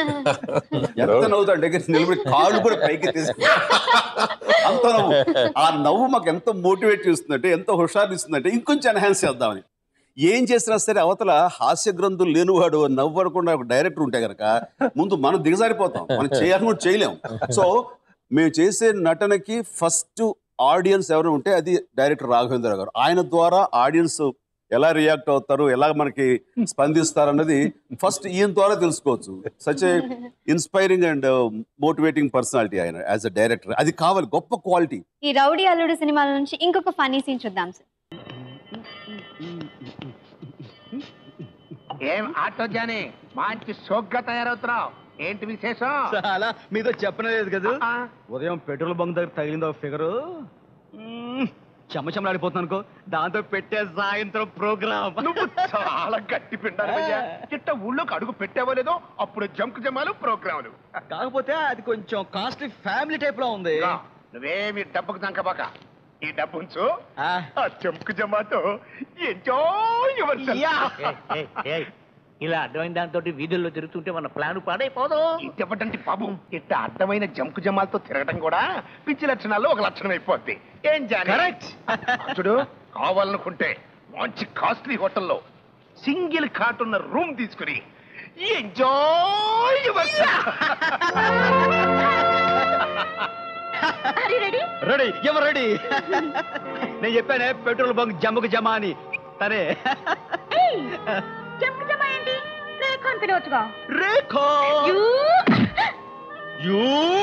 ఎంత నవ్వుతాడు దగ్గర నిలబడి కాళ్ళు కూడా పైకి తీసి అంత నవ్వు ఆ నవ్వు మాకు ఎంత మోటివేట్ చేస్తుందంటే ఎంత హుషారునిస్తుందంటే ఇంకొంచెం ఎన్హాన్స్ చేద్దామని ఏం చేసినా సరే అవతల హాస్య గ్రంథులు లేనివాడు నవ్వడకుండా ఒక డైరెక్టర్ ఉంటే గనక ముందు మనం దిగజారిపోతాం మనం చేయాలని కూడా చేయలేం సో మేము చేసే నటనకి ఫస్ట్ ఆడియన్స్ ఎవరు ఉంటే అది డైరెక్టర్ రాఘవేంద్ర గారు ఆయన ద్వారా ఆడియన్స్ ఎలా రియాక్ట్ అవుతారు ఎలా మనకి స్పందిస్తారు అన్నది ఫస్ట్ ఈయన ద్వారా తెలుసుకోవచ్చు such a inspiring and motivating personality ఆయన యాజ్ అ డైరెక్టర్ అది కావాలి గొప్ప క్వాలిటీ ఈ రౌడీ అల్లుడు సినిమాల నుంచి ఇంకొక ఫనీ సీన్ చూద్దాం సార్ ఏం ఆటో జాని మంచి సోగ్గా తయారవుతున్నావు ఏంటి విశేషం చాలా మీతో చెప్పలేదు కదా ఉదయం పెట్రోల్ బంక్ దగ్గర తగిలిందో ఫిగరు చెమ్మచెమ్మలాడిపోతున్నాను అనుకో దాంతో పెట్టే సాయంత్రం ప్రోగ్రామ్ నువ్వు చాలా గట్టి పిండాలయ్యా చిట్ట ఊళ్ళోకి అడుగు పెట్టావో లేదో అప్పుడు జంకు జమాలు ప్రోగ్రాములు కాకపోతే అది కొంచెం కాస్ట్లీ ఫ్యామిలీ టైప్ లో ఉంది నువ్వేమి డబ్బుకు దంకబాక ఈ డబ్బు ఉంచు ఆ జంకు జమాతో ఎంజాయ్ ఇలా అర్థమైన దాంతో వీధుల్లో తిరుగుతుంటే మన ప్లాన్ పాడైపోదు ఇవ్వటంటి బాబు ఇట్ట అడ్డమైన జంకు జమాలతో తిరగటం కూడా పిచ్చి లక్షణాల్లో ఒక లక్షణం అయిపోద్ది ఏం జాని చూడు కావాలనుకుంటే మంచి కాస్ట్లీ హోటల్లో సింగిల్ కాట్ ఉన్న రూమ్ తీసుకుని ఎంజాయ్ రెడీ రెడీ ఎవరు రెడీ నేను చెప్పానే పెట్రోల్ బంక్ జమ్మకు జమా అని తనే జంప్ జమ ఏంటి రేఖ అని పిలవచ్చుగా రేఖో యూ యూ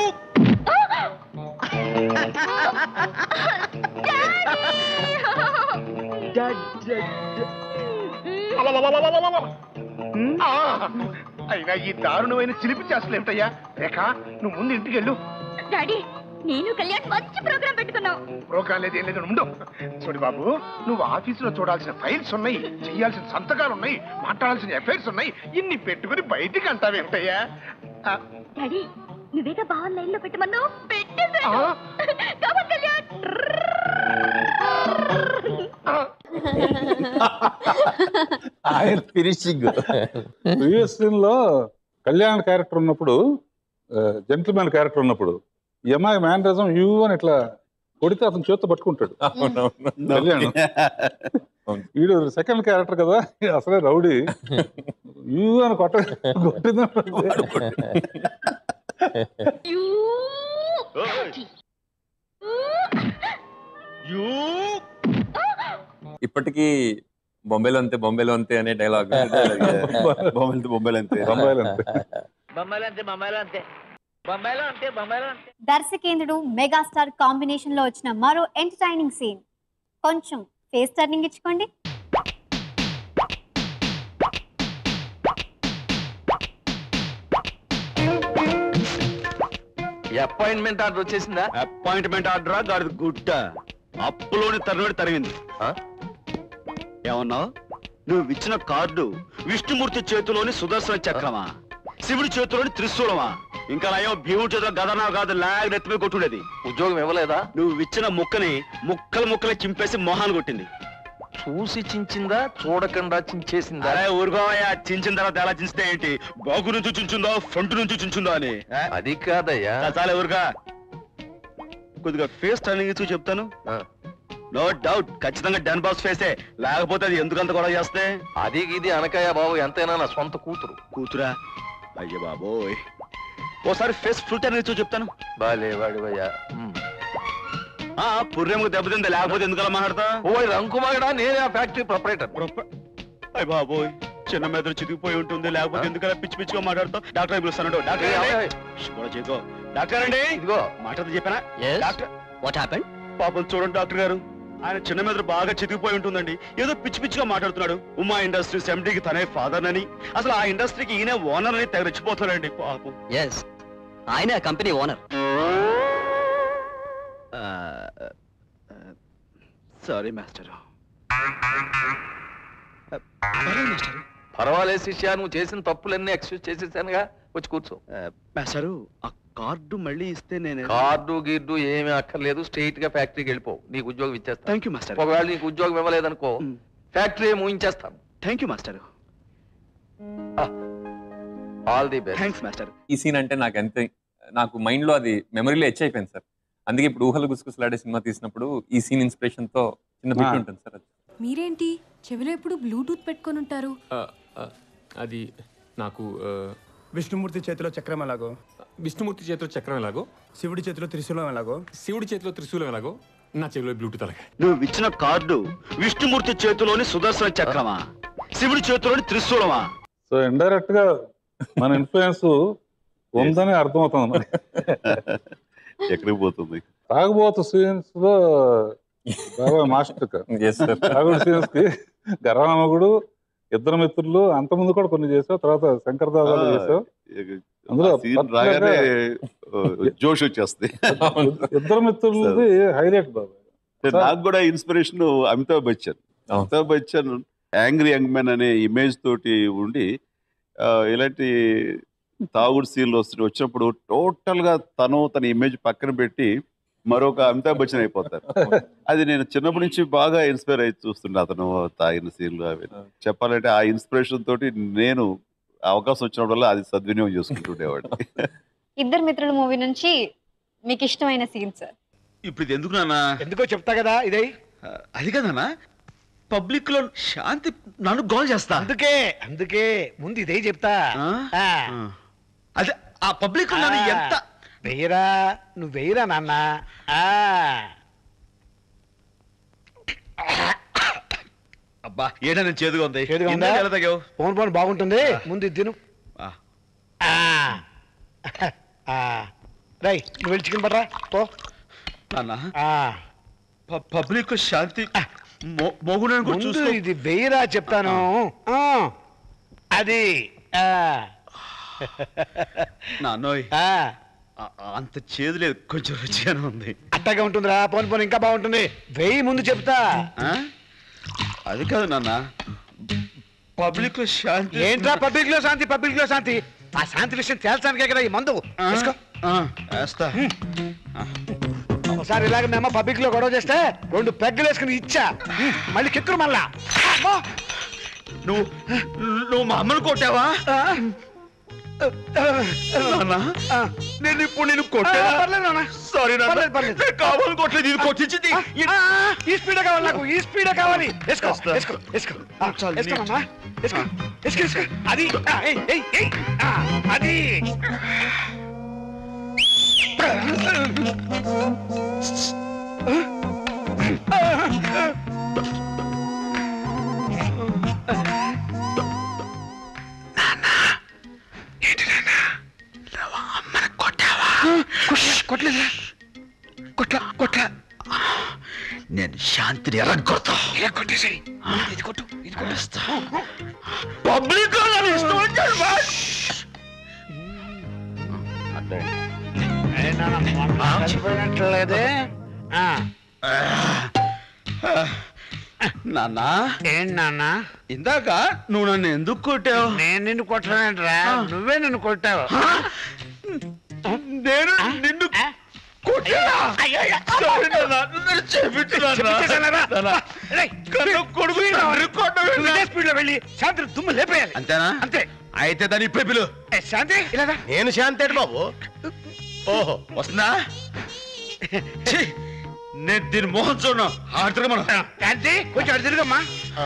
ఆ, అయినా ఈ దారుణమైన చిలిపి చేస్తలేమిటయ్యా రేఖ నువ్వు ముందు ఇంటికి వెళ్ళు డాడీ నేను కళ్యాణ్ మంచి ప్రోగ్రామ్ పెట్టుకున్నాం ప్రోగ్రాం లేదు ఏం లేదు ఉండు చూడు బాబు నువ్వు ఆఫీసులో చూడాల్సిన ఫైల్స్ ఉన్నాయి చేయాల్సిన సంతకాలు ఉన్నాయి మాట్లాడాల్సిన ఎఫైర్స్ ఉన్నాయి ఇన్ని పెట్టుకుని బయటికి అంటావేమిటయ్యా ఆ, డాడీ నువ్వేగా బావ లైన్ లో పెట్టమన్నావు పెట్టేశాను Come on, కళ్యాణ్ ఆయన ఫినిషింగ్ ప్రీవియస్ లో కళ్యాణ్ క్యారెక్టర్ ఉన్నప్పుడు జెంటిల్మెన్ క్యారెక్టర్ ఉన్నప్పుడు ఈ అమ్మాయి మేనరిజం యూ అని ఇట్లా కొడితే అతను చేత్తో పట్టుకుంటాడు కళ్యాణ్ వీడు సెకండ్ క్యారెక్టర్ కదా అసలే రౌడీ యూ అని కొట్ట కొట్టింది ఇప్పటికీ బొంబేలో అంతే బొంబేలో అంతే అనే డైలాగ్ బొంబేలు బొంబేలు అంతే బొంబాయిలో అంతే బొమ్మాయిలో అంతే బొమ్మాయిలో అంతే బొమ్మాయిలో అంతే బొమ్మాయిలో అంతే దర్శకేంద్రుడు మెగాస్టార్ కాంబినేషన్ లో వచ్చిన మరో ఎంటర్టైనింగ్ సీన్ కొంచెం ఫేస్ టర్నింగ్ ఇచ్చుకోండి అపాయింట్మెంట్ ఆర్డర్ వచ్చేసిందా అపాయింట్మెంట్ ఆర్డరా గాడి గుడ్డ అప్పులోని తరినోడి తరిగింది ఏమన్నావు నువ్వు ఇచ్చిన కార్డు విష్ణుమూర్తి చేతిలోని సుదర్శన చక్రమా శివుడి చేతిలోని త్రిశూలమా ఇంకా నయం భీముడి చేతిలో గదనా కాదు లాగ్ నెత్తిమే కొట్టుండేది ఉద్యోగం ఇవ్వలేదా నువ్వు ఇచ్చిన ముక్కని ముక్కలు ముక్కలు చింపేసి మొహాన్ని కొట్టింది చూసి చించిందా చూడకుండా చించేసిందా అరే ఊరుకోవయ్యా చించిన తర్వాత ఎలా చించితే ఏంటి బాగు నుంచి చించుందో ఫ్రంట్ నుంచి చించుందో అని ఆ? అది కాదయ్యా చాలా ఊరుగా కొద్దిగా ఫేస్ టర్నింగ్ ఇచ్చి చెప్తాను నో డౌట్ ఖచ్చితంగా డన్ బాస్ ఫేసే లేకపోతే అది ఎందుకంత గొడవ చేస్తే అది ఇది అనకాయ బాబు ఎంతైనా నా సొంత కూతురు కూతురా అయ్య బాబోయ్ ఓసారి ఫేస్ ఫుల్ టర్నింగ్ ఇచ్చి చెప్తాను బాలే వాడివయ్యా ఆ పుర్రెముకు దెబ్బతింది లేకపోతే ఎందుకలా మాట్లాడతా ఓయ్ రంకుమాగడా నేనే ఆ ఫ్యాక్టరీ ప్రొపరేటర్ అయ్య బాబోయ్ చిన్న మెదడు చితికిపోయి ఉంటుంది లేకపోతే ఎందుకలా పిచ్చి పిచ్చిగా మాట్లాడతావు డాక్టర్ పిలుస్తాను డాక్టర్ ఏయ్, అండి. ఏయ్. ష్, గొడవ చేయకో. డాక్టర్ అండి ఇదిగో మాట్లాడుతూ చెప్పానా డాక్టర్ వాట్ హ్యాపెండ్ పాపం చూడండి డాక్టర్ గారు ఆయన చిన్న మెదడు బాగా చితికిపోయి ఉంటుందండి ఏదో పిచ్చి పిచ్చిగా మాట్లాడుతున్నాడు ఉమా ఇండస్ట్రీస్ ఎండీకి తనే ఫాదర్ అని అసలు ఆ ఇండస్ట్రీకి ఈయన ఓనర్ అని తెగ రెచ్చిపోతున్నాడండి పాపం ఎస్ ఆయన కంపెనీ ఓనర్ సారీ మాస్టర్ పర్వాలేదు శిష్య నువ్వు చేసిన తప్పులన్నీ ఎక్స్క్యూజ్ చేసేసానుగా వచ్చి కూర్చో మాస్టరు ఆ కార్డు మళ్ళీ ఇస్తే నేను కార్డు గిర్డు ఏమీ అక్కర్లేదు స్ట్రైట్ గా ఫ్యాక్టరీకి వెళ్ళిపో నీకు ఉద్యోగం ఇచ్చేస్తాను థ్యాంక్ యూ మాస్టర్ ఒకవేళ నీకు ఉద్యోగం ఇవ్వలేదనుకో ఫ్యాక్టరీ మూయించేస్తాను thank you master all the best thanks master ఈ సీన్ అంటే నాకు ఎంత నాకు మైండ్ లో అది మెమరీలో హెచ్ అయిపోయింది సార్ అందుకే ఇప్పుడు ఊహలు గుసగుసలాడే సినిమా తీసినప్పుడు ఈ సీన్ ఇన్స్పిరేషన్ తో చిన్న బిట్ ఆ. ఉంటుంది సార్ అది. మీరేంటి చెవిలో ఎప్పుడు బ్లూటూత్ పెట్టుకొని ఉంటారు అది నాకు ఆ, విష్ణుమూర్తి చేతిలో చక్రం ఎలాగో విష్ణుమూర్తి చేతిలో చక్రం ఎలాగో శివుడి చేతిలో త్రిశూలం ఎలాగో శివుడి చేతిలో త్రిశూలం ఎలాగో నా చెవిలో బ్లూటూత్ అలాగే నువ్వు ఇచ్చిన కార్డు విష్ణుమూర్తి చేతిలోని సుదర్శన చక్రమా శివుడి చేతిలోని త్రిశూలమా సో ఇండైరెక్ట్ గా మన ఇన్ఫ్లుయెన్స్ ఉందని అర్థమవుతుంది మనకి ఎక్కడికి పోతుంది తాగుబోతు సీన్స్ లో బాగా మాస్టర్ Yes, sir. తాగుడు సీన్స్ కి గర్వామగుడు ఇద్దరు మిత్రులు అంత ముందు కూడా కొన్ని చేసావు తర్వాత శంకర్ దాదాలు చేసావు అందులో సీన్ రాగానే particular జోష్ వచ్చేస్తుంది ఇద్దరు మిత్రులది హైలైట్ బాబా అంటే నాకు కూడా inspiration Amitabh Bachchan Amitabh Bachchan angry young man అనే ఇమేజ్ తోటి ఉండి ఆ, ఇలాంటి తాగుడు సీన్లు వస్తు వచ్చినప్పుడు టోటల్ గా తను తన ఇమేజ్ పక్కన పెట్టి మరొక అమితాబ్ బచ్చన్ అయిపోతారు అది నేను చిన్నప్పటి నుంచి బాగా ఇన్స్పైర్ అయి చూస్తుండే అతను తాగిన సీన్లు అవి చెప్పాలంటే ఆ ఇన్స్పిరేషన్ తోటి నేను అవకాశం వచ్చినప్పుడల్లా అది సద్వినియోగం చేసుకుంటుండేవాడిని ఇద్దరు మిత్రుల మూవీ నుంచి మీకు ఇష్టమైన సీన్ సార్ ఇప్పుడు ఇది ఎందుకు నాన్న ఎందుకో చెప్తా కదా ఇదే అది కదన్నా పబ్లిక్ లో శాంతి నన్ను గోల్ చేస్తా అందుకే అందుకే ముందు ఇదే చెప్తా ఆ. అదే ఆ పబ్లిక్ నన్ను ఆ. ఎంత వెయ్యరా నువ్వు వెయ్యరా నాన్న ఆ. అబ్బా ఏడా నేను చేదుగా ఉంది చేదుగా ఉందా? ఇందాక ఎలా తాగావు? పోను పోను బాగుంటుంది ముందు ఇది తిను ఆ. ఆ. ఆ. రై నువ్వు వెళ్ళి చికెన్ పడరా పో నాన్న ఆ. ప- పబ్లిక్ లో శాంతి మొ- మొగుడని కూడా ముందు చూసుకో ఇది వెయ్యరా చెప్తాను ఆ. అది ఆ. నాన్నోయ్ ఆ. అంత చేదు లేదు కొంచెం రుచిగానే ఉంది అట్టగా ఉంటుందిరా పోను పోను ఇంకా బాగుంటుంది వెయ్యి ముందు చెప్తా ఆ? అది కాదు నాన్న పబ్లిక్ లో శాంతి ఏంట్రా పబ్లిక్ లో శాంతి పబ్లిక్ లో శాంతి ఆ శాంతి విషయం తేల్చడానికే కదా ఈ మందు వేసుకో. వేస్తా ఒకసారి ఇలాగ మేము పబ్లిక్ లో గొడవ చేస్తే రెండు పెగ్గలు వేసుకుని ఇచ్చా మళ్ళీ కిక్కురు మళ్ళా అమ్మో! నువ్వు నువ్వు మా అమ్మను కొట్టావా నాన్న, నేను ఇప్పుడు నేను కొట్టానా? ఆ, పర్లేదు నాన్న. సారీ నాన్న. పర్లేదు, పర్లేదు. నేను కావాలని కొట్టలేదు ఇది కొట్టించింది ఆ, ఆ, ఈ స్పీడ్ కావాలి నాకు ఈ స్పీడ్ కావాలి వేసుకో వేస్తా. వేసుకో వేసుకో ఆ, చాలు, వేసుకో నీట్. నాన్న. వేసుకో వేసుకో వేసుకో అది ఆ, ఏయ్, ఏయ్, ఏయ్. ఆ, అది కొట్టలేదు కొట్ల కొట్ల నేను శాంతిని ఎరగొడతా ఇలా కొట్టేసాయి ఇది కొట్టు ఇది కొట్టేస్తా పబ్లిక్ లో నన్ను ఇష్టం వచ్చాడు బాస్ చచ్చిపోయినట్లేదే నాన్న ఏంటి నాన్న ఇందాక నువ్వు నన్ను ఎందుకు కొట్టావు నేను నిన్ను కొట్టలేంట్రా నువ్వే నిన్ను కొట్టావు నేను నిన్ను కొట్టానా? Sorry నాన్న, నన్ను క్షమించు నాన్న. కన్ను కొడుకు తండ్రి కొట్టవేనా? స్పీడ్ లో వెళ్ళి శాంతి దుమ్ము లేపేయాలి అంతేనా అంతే అయితే దాని ఇప్పుడే పిలు ఏ, శాంతి ఇలా రా. నేను శాంతేడు బాబు ఓహో వస్తుందా ఛీ, నేను దీని మోహన్ చూడను ఆడుతున్నా మనం శాంతి కొంచెం అటు తిరుగమ్మా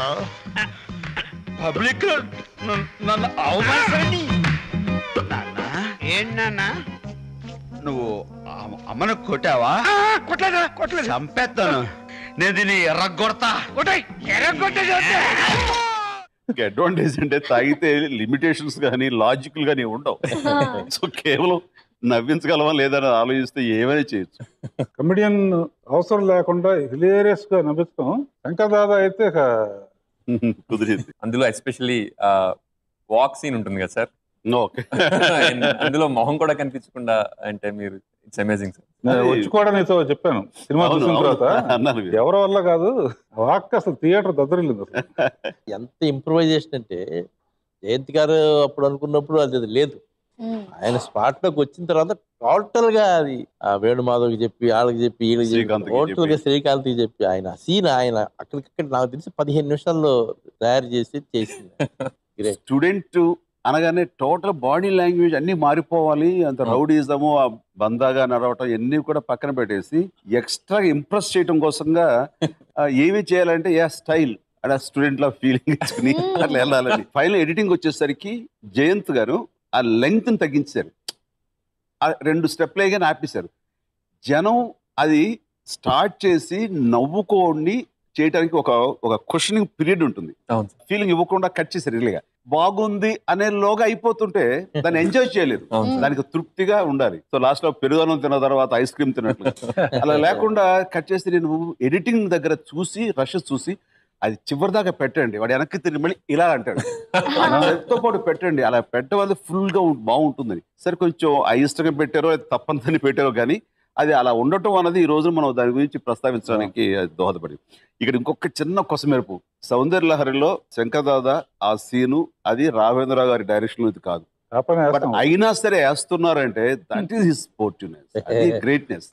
పబ్లిక్ లో నన్ను- నన్ను అవమానించండి ఏంటి నాన్న నువ్వు అమ్మ- అమ్మను కొట్టావా కొట్టలేదా కొట్టలేదు చంపేస్తాను నేను దీన్ని ఎర్రగొడతా కొట్టాయి ఎర్రగొట్టేసి అడ్వాంటేజ్ అంటే తాగితే లిమిటేషన్స్ కానీ లాజికల్ గానీ ఉండవు సో కేవలం నవ్వించగలమా లేదని ఆలోచిస్తే ఏమైనా చేయొచ్చు కమెడియన్ అవసరం లేకుండా హిలేరియస్ గా నవ్విస్తాం శంకర్ దాదా అయితే ఇక కుదిరింది అందులో ఎస్పెషల్లీ వాక్ సీన్ ఉంటుంది కదా సార్ ఓకే అందులో మొహం కూడా కనిపించకుండా అంటే మీరు ఇట్స్ అమేజింగ్ సార్ నేను వచ్చి కూడా నీతో చెప్పాను సినిమా అవును, చూసిన అవును. తర్వాత అన్నారు మీరు. ఎవరి వల్ల కాదు వాక్ అసలు థియేటర్ దద్దరిల్లింది అసలు ఎంత ఇంప్రూవైజేషన్ అంటే జయంత్ గారు అప్పుడు అనుకున్నప్పుడు అది అది లేదు ఆయన స్పాట్ లోకి వచ్చిన తర్వాత టోటల్ గా అది ఆ వేణుమాధవ్కి చెప్పి వాళ్ళకి చెప్పి వీళ్ళకి చెప్పి శ్రీకాంత్కి టోటల్ గా చెప్పి. శ్రీకాంత్కి చెప్పి ఆయన సీన్ ఆయన అక్కడికక్కడ నాకు తెలిసి పదిహేను నిమిషాల్లో తయారు చేసి చేసింది గ్రేట్ స్టూడెంట్ అనగానే టోటల్ బాడీ లాంగ్వేజ్ అన్ని మారిపోవాలి అంత రౌడీజము ఆ బందాగా నడవటం ఇవన్నీ కూడా పక్కన పెట్టేసి ఎక్స్ట్రా ఇంప్రెస్ చేయడం కోసంగా ఆ, ఏమి చేయాలంటే ఏ స్టైల్ అలా స్టూడెంట్ లా ఫీలింగ్ ఇచ్చుకుని అట్లా వెళ్ళాలని ఫైనల్ ఎడిటింగ్ వచ్చేసరికి జయంత్ గారు ఆ లెంగ్త్ తగ్గించారు ఆ రెండు స్టెప్లు వేయగానే ఆపేశారు జనం అది స్టార్ట్ చేసి నవ్వుకోండి చేయడానికి ఒక ఒక క్వశ్చనింగ్ పీరియడ్ ఉంటుంది అవును ఫీలింగ్ ఇవ్వకుండా కట్ చేశారు రియల్గా బాగుంది అనే లోగా అయిపోతుంటే దాన్ని ఎంజాయ్ చేయలేదు అవును సార్. దానికి తృప్తిగా ఉండాలి సో లాస్ట్ లో పెరుగన్నం తిన్న తర్వాత ఐస్ క్రీమ్ తిన్నట్లు అలా లేకుండా కట్ చేసి నేను ఎడిటింగ్ దగ్గర చూసి రష్ చూసి అది చివరి దాకా పెట్టండి వాడు వెనక్కి తిరిగి మళ్ళీ ఇలా అంటాడు తో పాటు పెట్టండి అలా పెట్టడం వల్ల ఫుల్ గా ఉం- బాగుంటుందని సరే కొంచెం అయిష్టంగా పెట్టారో అది తప్పనిసరి పెట్టారో కానీ అది అలా ఉండటం అన్నది ఈ రోజు మనం దాని గురించి ప్రస్తావించడానికి అది దోహదపడింది ఇక్కడ ఇంకొక చిన్న కొసమెరుపు సౌందర్య లహరిలో శంకర్దాద ఆ సీను అది రాఘవేంద్రరావు గారి డైరెక్షన్ ఇది కాదు ఆ పని బట్ వేస్తాం. అయినా సరే వేస్తున్నారంటే దట్ ఈస్ హిస్ స్పోర్టివ్నెస్ అది గ్రేట్నెస్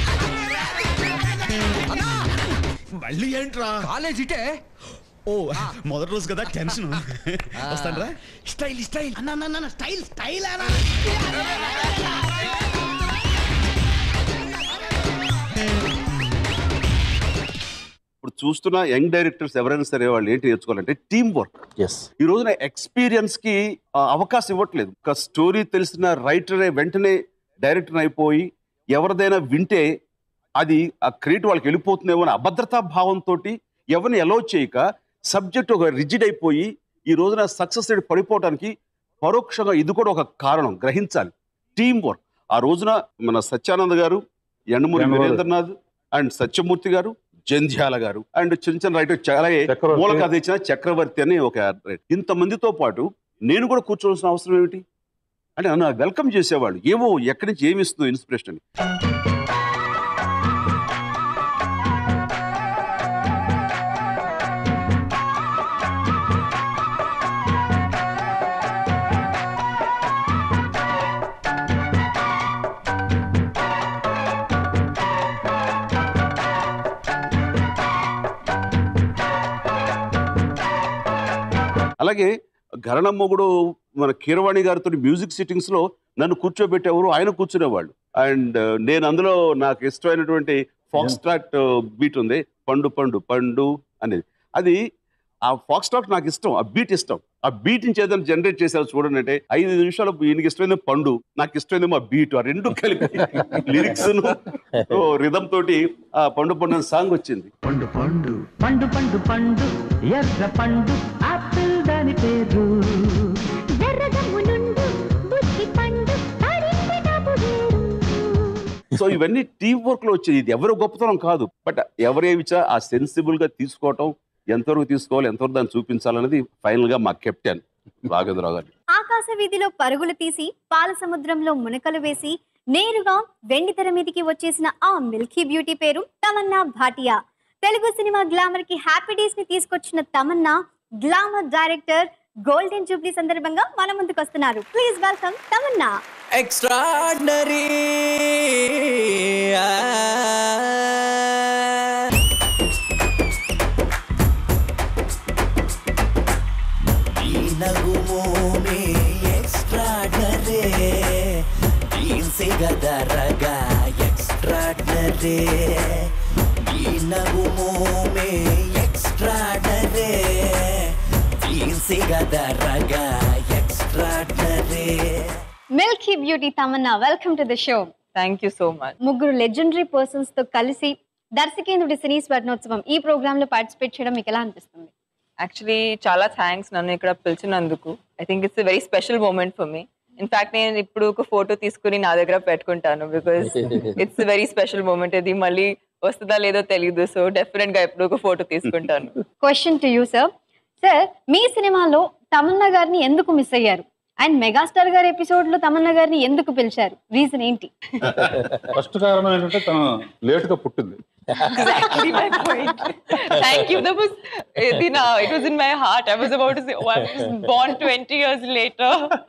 మళ్ళీ ఏంట్రా కాలేజ్ ఇటే ఓ మొదటి రోజు కదా టెన్షన్ వస్తానరా స్టైల్ స్టైల్ అన్న స్టైల్ స్టైల్ అన్నా ఇప్పుడు చూస్తున్న యంగ్ డైరెక్టర్స్ ఎవరైనా సరే వాళ్ళు ఏంటి నేర్చుకోవాలంటే టీం వర్క్ ఎస్ ఈ రోజున ఎక్స్పీరియన్స్ కి ఆ, అవకాశం ఇవ్వట్లేదు ఒక స్టోరీ తెలిసిన రైటరే వెంటనే డైరెక్టర్ అయిపోయి ఎవరిదైనా వింటే అది ఆ క్రియేట్ వాళ్ళకి వెళ్ళిపోతుందేమో అని అభద్రతా భావంతో ఎవరిని ఎలో చేయక సబ్జెక్ట్ ఒక రిజిడ్ అయిపోయి ఈ రోజున సక్సెస్ రేట్ పడిపోవడానికి పరోక్షంగా ఇది కూడా ఒక కారణం గ్రహించాలి టీం వర్క్ ఆ రోజున మన సత్యానంద్ గారు ఎండమూరి ఎండమూరి. వీరేంద్రనాథ్ అండ్ సత్యమూర్తి గారు జంధ్యాల గారు అండ్ చిన్న చిన్న రైటర్ చాలా చక్రవర్తి. మూల కథ ఇచ్చిన చక్రవర్తి అని ఒక రైటర్ ఇంతమందితో పాటు నేను కూడా కూర్చోవలసిన అవసరం ఏమిటి అంటే నన్ను వెల్కమ్ చేసేవాళ్ళు ఏమో ఎక్కడి నుంచి ఏమి ఇస్తుందో ఇన్స్పిరేషన్ అని అలాగే ఘరణం మొగుడు మన కీరవాణి గారితో మ్యూజిక్ సిట్టింగ్స్ లో నన్ను కూర్చోబెట్టేవారు ఆయన కూర్చునేవాళ్ళు అండ్ నేను అందులో నాకు ఇష్టమైనటువంటి ఫాక్స్ ట్రాక్ట్ బీట్ ఉంది పండు పండు పండు అనేది అది ఆ ఫాక్స్ ట్రాక్ట్ నాకు ఇష్టం ఆ బీట్ ఇష్టం ఆ బీట్ నుంచి ఏదైనా జనరేట్ చేశారు చూడండి అంటే ఐదు నిమిషాలు ఈయనకి ఇష్టమైంది పండు నాకు ఇష్టమైంది ఆ బీట్ ఆ రెండు కలిపి లిరిక్స్ రిధమ్ తోటి ఆ పండు పండు అనే సాంగ్ వచ్చింది పండు పండు పండు పండు పండు ఎర్ర పండు ఆపిల్ దాని పేరు సో ఇవన్నీ టీం వర్క్ లో వచ్చేది ఇది ఎవరి గొప్పతనం కాదు బట్ ఎవరేమిచా ఆ సెన్సిబుల్ గా తీసుకోవటం ఎంతవరకు తీసుకోవాలి ఎంతవరకు దాన్ని చూపించాలనేది ఫైనల్ గా మా కెప్టెన్ రాఘవేంద్రరావు గారు ఆకాశ వీధిలో పరుగులు తీసి పాల సముద్రంలో మునకలు వేసి నేరుగా వెండి తెర మీదికి వచ్చేసిన ఆ మిల్కీ బ్యూటీ పేరు తమన్నా భాటియా తెలుగు సినిమా గ్లామర్ కి హ్యాపీ డేస్ ని తీసుకొచ్చిన Tamannaah glamour director golden jubilee సందర్భంగా మన ముందుకు వస్తున్నారు ప్లీజ్ వెల్కమ్ తమన్నా Extraordinary. ఈ నగుమోమే extraordinary. దీన్సే గదరగా extraordinary. ఈ నగుమోమే extraordinary. దీన్సే గదరగా extraordinary. Milky beauty Tamannaah welcome to the show thank you so much ముగ్గురు లెజెండరీ పర్సన్స్ తో కలిసి దర్శకేంద్రుడి సినీ స్వర్ణోత్సవం ఈ ప్రోగ్రామ్ లో పార్టిసిపేట్ చేయడం మీకు ఎలా అనిపిస్తుంది యాక్చువల్లీ చాలా థ్యాంక్స్ నన్ను ఇక్కడ పిలిచినందుకు I think it's very special moment for me in fact నేను ఇప్పుడు ఒక ఫోటో తీసుకుని నా దగ్గర పెట్టుకుంటాను because it's very special moment ఇది మళ్ళీ వస్తుందా లేదో తెలియదు సో డెఫినెట్ గా ఎప్పుడు ఒక ఫోటో తీసుకుంటాను question to you sir sir మీ సినిమాలో తమన్నా గారిని ఎందుకు మిస్ అయ్యారు అండ్ మెగాస్టార్ గారి ఎపిసోడ్ లో తమన్నా గారిని ఎందుకు పిలిచారు రీజన్ ఏంటి ఫస్ట్ కారణం ఏంటంటే తను లేట్ గా పుట్టింది exactly my point. Thank you. That was it, na, it was in my heart. I was about to say, oh, I was born 20 years later.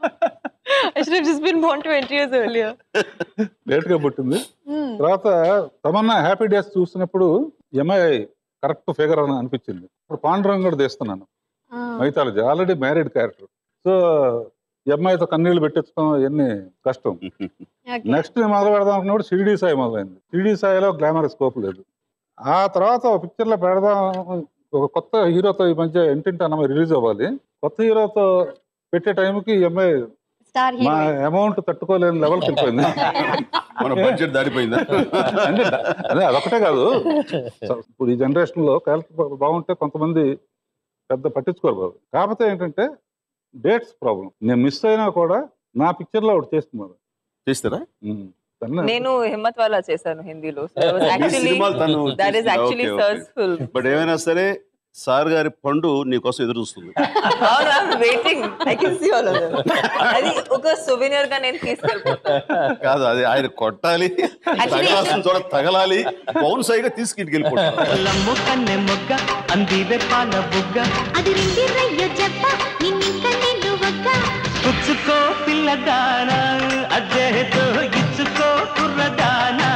I should have just been born 20 years earlier. Late గా పుట్టింది తర్వాత Tamannaah happy days చూసినప్పుడు ఎంఐ correct figure అని అనిపించింది ఇప్పుడు పాండురంగ కూడా తీస్తున్నాను mythology already married character so ఎంఐతో కన్నీళ్లు పెట్టించడం ఇవన్నీ కష్టం నెక్స్ట్ మొదలు పెడదాం అనుకున్నప్పుడు షిరిడి సాయి మొదలైంది షిరిడి సాయిలో గ్లామర్ స్కోప్ లేదు ఆ తర్వాత ఒక పిక్చర్ లో పెడదాం ఒక కొత్త హీరోతో ఈ మధ్య ఇంటింటి అన్నమా రిలీజ్ అవ్వాలి కొత్త హీరోతో పెట్టే టైంకి ఈ అమ్మాయి స్టార్ మా అమౌంట్ తట్టుకోలేని లెవెల్కి వెళ్ళిపోయింది మన బడ్జెట్ దాటిపోయిందా అంటే అదే అదొకటే కాదు స- ఇప్పుడు ఈ జనరేషన్ లో క్యారెక్టర్ బాగుంటే కొంతమంది పెద్ద పట్టించుకోరు బాబు కాకపోతే ఏంటంటే డేట్స్ ప్రాబ్లం నేను మిస్ అయినా కూడా నా పిక్చర్ లో ఒకటి చేస్తున్నారు చేస్తారా నేను హిమ్మత్ వాళ్ళ చేశాను హిందీలో మీ సినిమాలు తను that is actually sir's film but ఏమైనా సరే సార్ గారి పండు నీకోసం ఎదురు చూస్తుంది waiting I can see all of అది ఒక సొవెనియర్ గా నేను తీసుకెళ్ళిపోతాను కాదు అది ఆయన కొట్టాలి తగలాల్సిన చోట తగలాలి బౌన్స్ అయ్యగా తీసుకెళ్ళిపోతారు లమ్ము కన్నె మొగ్గ అంది వెప్పాల బుగ్గ అది రింగిరయ్యో చెప్ప నిన్నింక నిన్ను ఒక్క పుచ్చుకో పిల్లదానా అజ్జేతో ఇచ్చుకో కుర్రదానా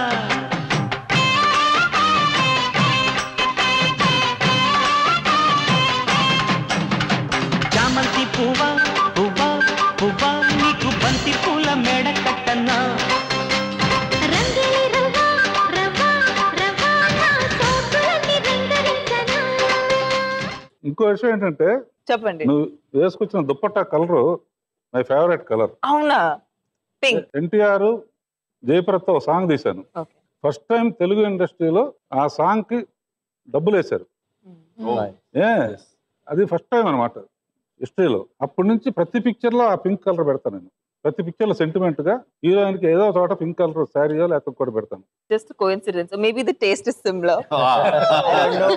చామంతి పువ్వా పువ్వా పువ్వా నీకు బంతి పూల మేడ కట్టన్నా రంగిలి రవ్వ రవ్వ రవ్వ నా సోకులన్నీ రంగరించనా ఇంకో విషయం ఏంటంటే చెప్పండి నువ్వు వేసుకొచ్చిన dupatta colour my favourite colour అవునా పింక్ ఎన్టీఆర్ జయప్రదతో సాంగ్ తీశాను ఫస్ట్ టైం తెలుగు ఇండస్ట్రీలో ఆ సాంగ్ కి డబ్బులు వేశారు ఏ అది ఫస్ట్ టైం అనమాట హిస్టరీలో అప్పటి నుంచి ప్రతి పిక్చర్ లో ఆ పింక్ కలర్ పెడతాను నేను ప్రతి పిక్చర్ లో సెంటిమెంట్ గా హీరోయిన్ కి ఏదో చోట పింక్ కలర్ శారీయో లేకపోతే కూడా పెడతాను just a coincidence or maybe the taste is similar i don't know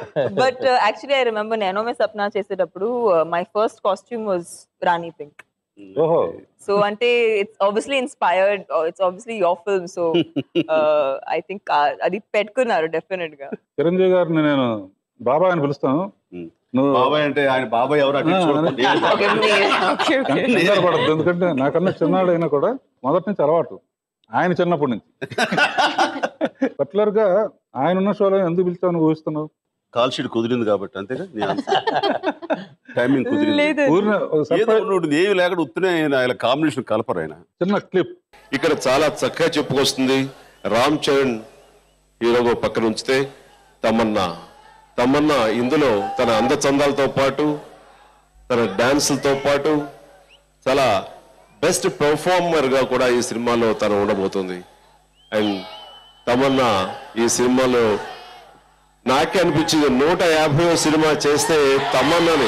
but uh, actually i remember nano mein sapna చేసేటప్పుడు uh, my first costume was rani pink ఓహో so అంటే it's obviously inspired it's obviously your film so I think అది పెట్టుకున్నారు definite గా చిరంజీవి గారిని నేను బాబాయ్ అని పిలుస్తాను నువ్వు బాబాయ్ అంటే ఆయన బాబాయ్ ఎవరు అటు ఇటు చూడకుండా నేను బాబాయ్. కంగారు పడద్దు ఎందుకంటే నాకన్నా చిన్నాడు అయినా కూడా మొదటి నుంచి అలవాటు ఆయన చిన్నప్పటి నుంచి పర్టికులర్ గా ఆయన ఉన్న షోలో ఎందుకు పిలిచావు ఊహిస్తున్నావు కాల్ షీట్ కుదిరింది కాబట్టి అంతేగా నీ answer. టైమింగ్ కుదిరింది లేదు. ఊరిన ఒక ఏదో surprise- ఉంటుంది ఏమి లేకుండా ఉత్తనే ఆయన ఆయన కాంబినేషన్ కలపరు ఆయన చిన్న క్లిప్ ఇక్కడ చాలా చక్కగా చెప్పుకొస్తుంది రామ్ చరణ్ హీరోగా పక్కన ఉంచితే తమన్నా తమన్నా ఇందులో తన అందచందాలతో పాటు తన డాన్సులతో పాటు చాలా బెస్ట్ పెర్ఫార్మర్ గా కూడా ఈ సినిమాలో తను ఉండబోతుంది అండ్ తమన్నా ఈ సినిమాలో నాకే అనిపించింది నూట యాభై సినిమా చేస్తే తమన్నాని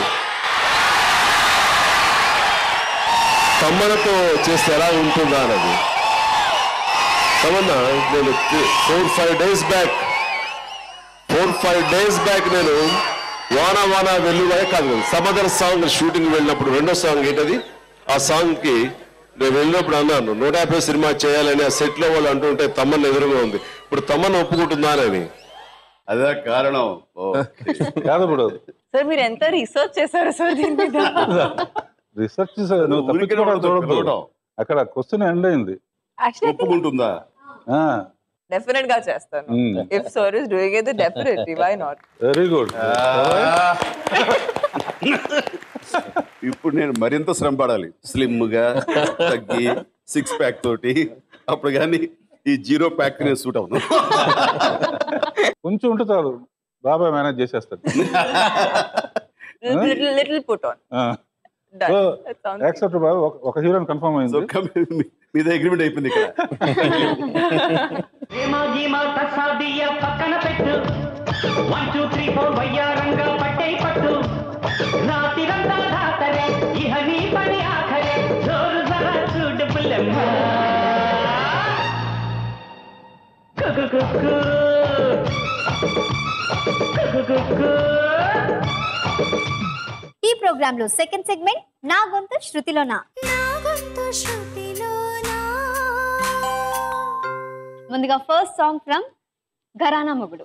తమ్మనతో చేస్తే ఎలా ఉంటుందా అన్నది తమన్నా నేను four five days back four five days back నేను వానా వానా వెల్లువే కాదు సమదర్ సాంగ్ షూటింగ్ వెళ్ళినప్పుడు రెండో సాంగ్ ఏంటది ఆ సాంగ్ కి నేను వెళ్ళినప్పుడు అన్నాను నూట యాభై సినిమా చేయాలని ఆ సెట్ లో వాళ్ళు అంటుంటే తమ్మన్న ఎదురుగా ఉంది ఇప్పుడు తమ్మన్న ఒప్పుకుంటుందా అని అదే కారణం కాదు ఇప్పుడు సార్ మీరు ఎంత రీసెర్చ్ చేశారు సార్ దీని మీద రిసెర్చ్ నువ్వు తప్పించుకోవడం చూడద్దు అక్కడ క్వశ్చన్ ఎండ్ అయింది ఒప్పుకుంటుందా డెఫినెట్ గా చేస్తాను Hmm. If sir is doing it definitely why not very good ఇప్పుడు నేను మరింత శ్రమ పడాలి స్లిమ్ గా తగ్గి సిక్స్ ప్యాక్ తోటి అప్పుడు కానీ ఈ జీరో ప్యాక్ నేను సూట్ అవును కొంచెం ఉంటే చాలు బాబాయ్ మేనేజ్ చేసేస్తాడు little little put on Done. That sounds accept బాబు ఒక- ఒక హీరోని కన్ఫర్మ్ అయింది మీద అగ్రిమెంట్ అయిపోయింది ఇక్కడ ప్రేమ గీమ తసాదియ పక్కన పెట్టు వన్ టూ త్రీ ఫోర్ వయ్యారంగా పట్టే పట్టు రాతిరంతా దాతరే ఇహ నీ పని ఆఖరే జోరు జరా చూడు పుల్లమ్మ కుకు కుకు కుకు కుకు ఈ ప్రోగ్రామ్ లో సెకండ్ సెగ్మెంట్ నా గొంతు శృతిలోనా ముందుగా ఫస్ట్ సాంగ్ ఫ్రమ్ ఘరానా మొగుడు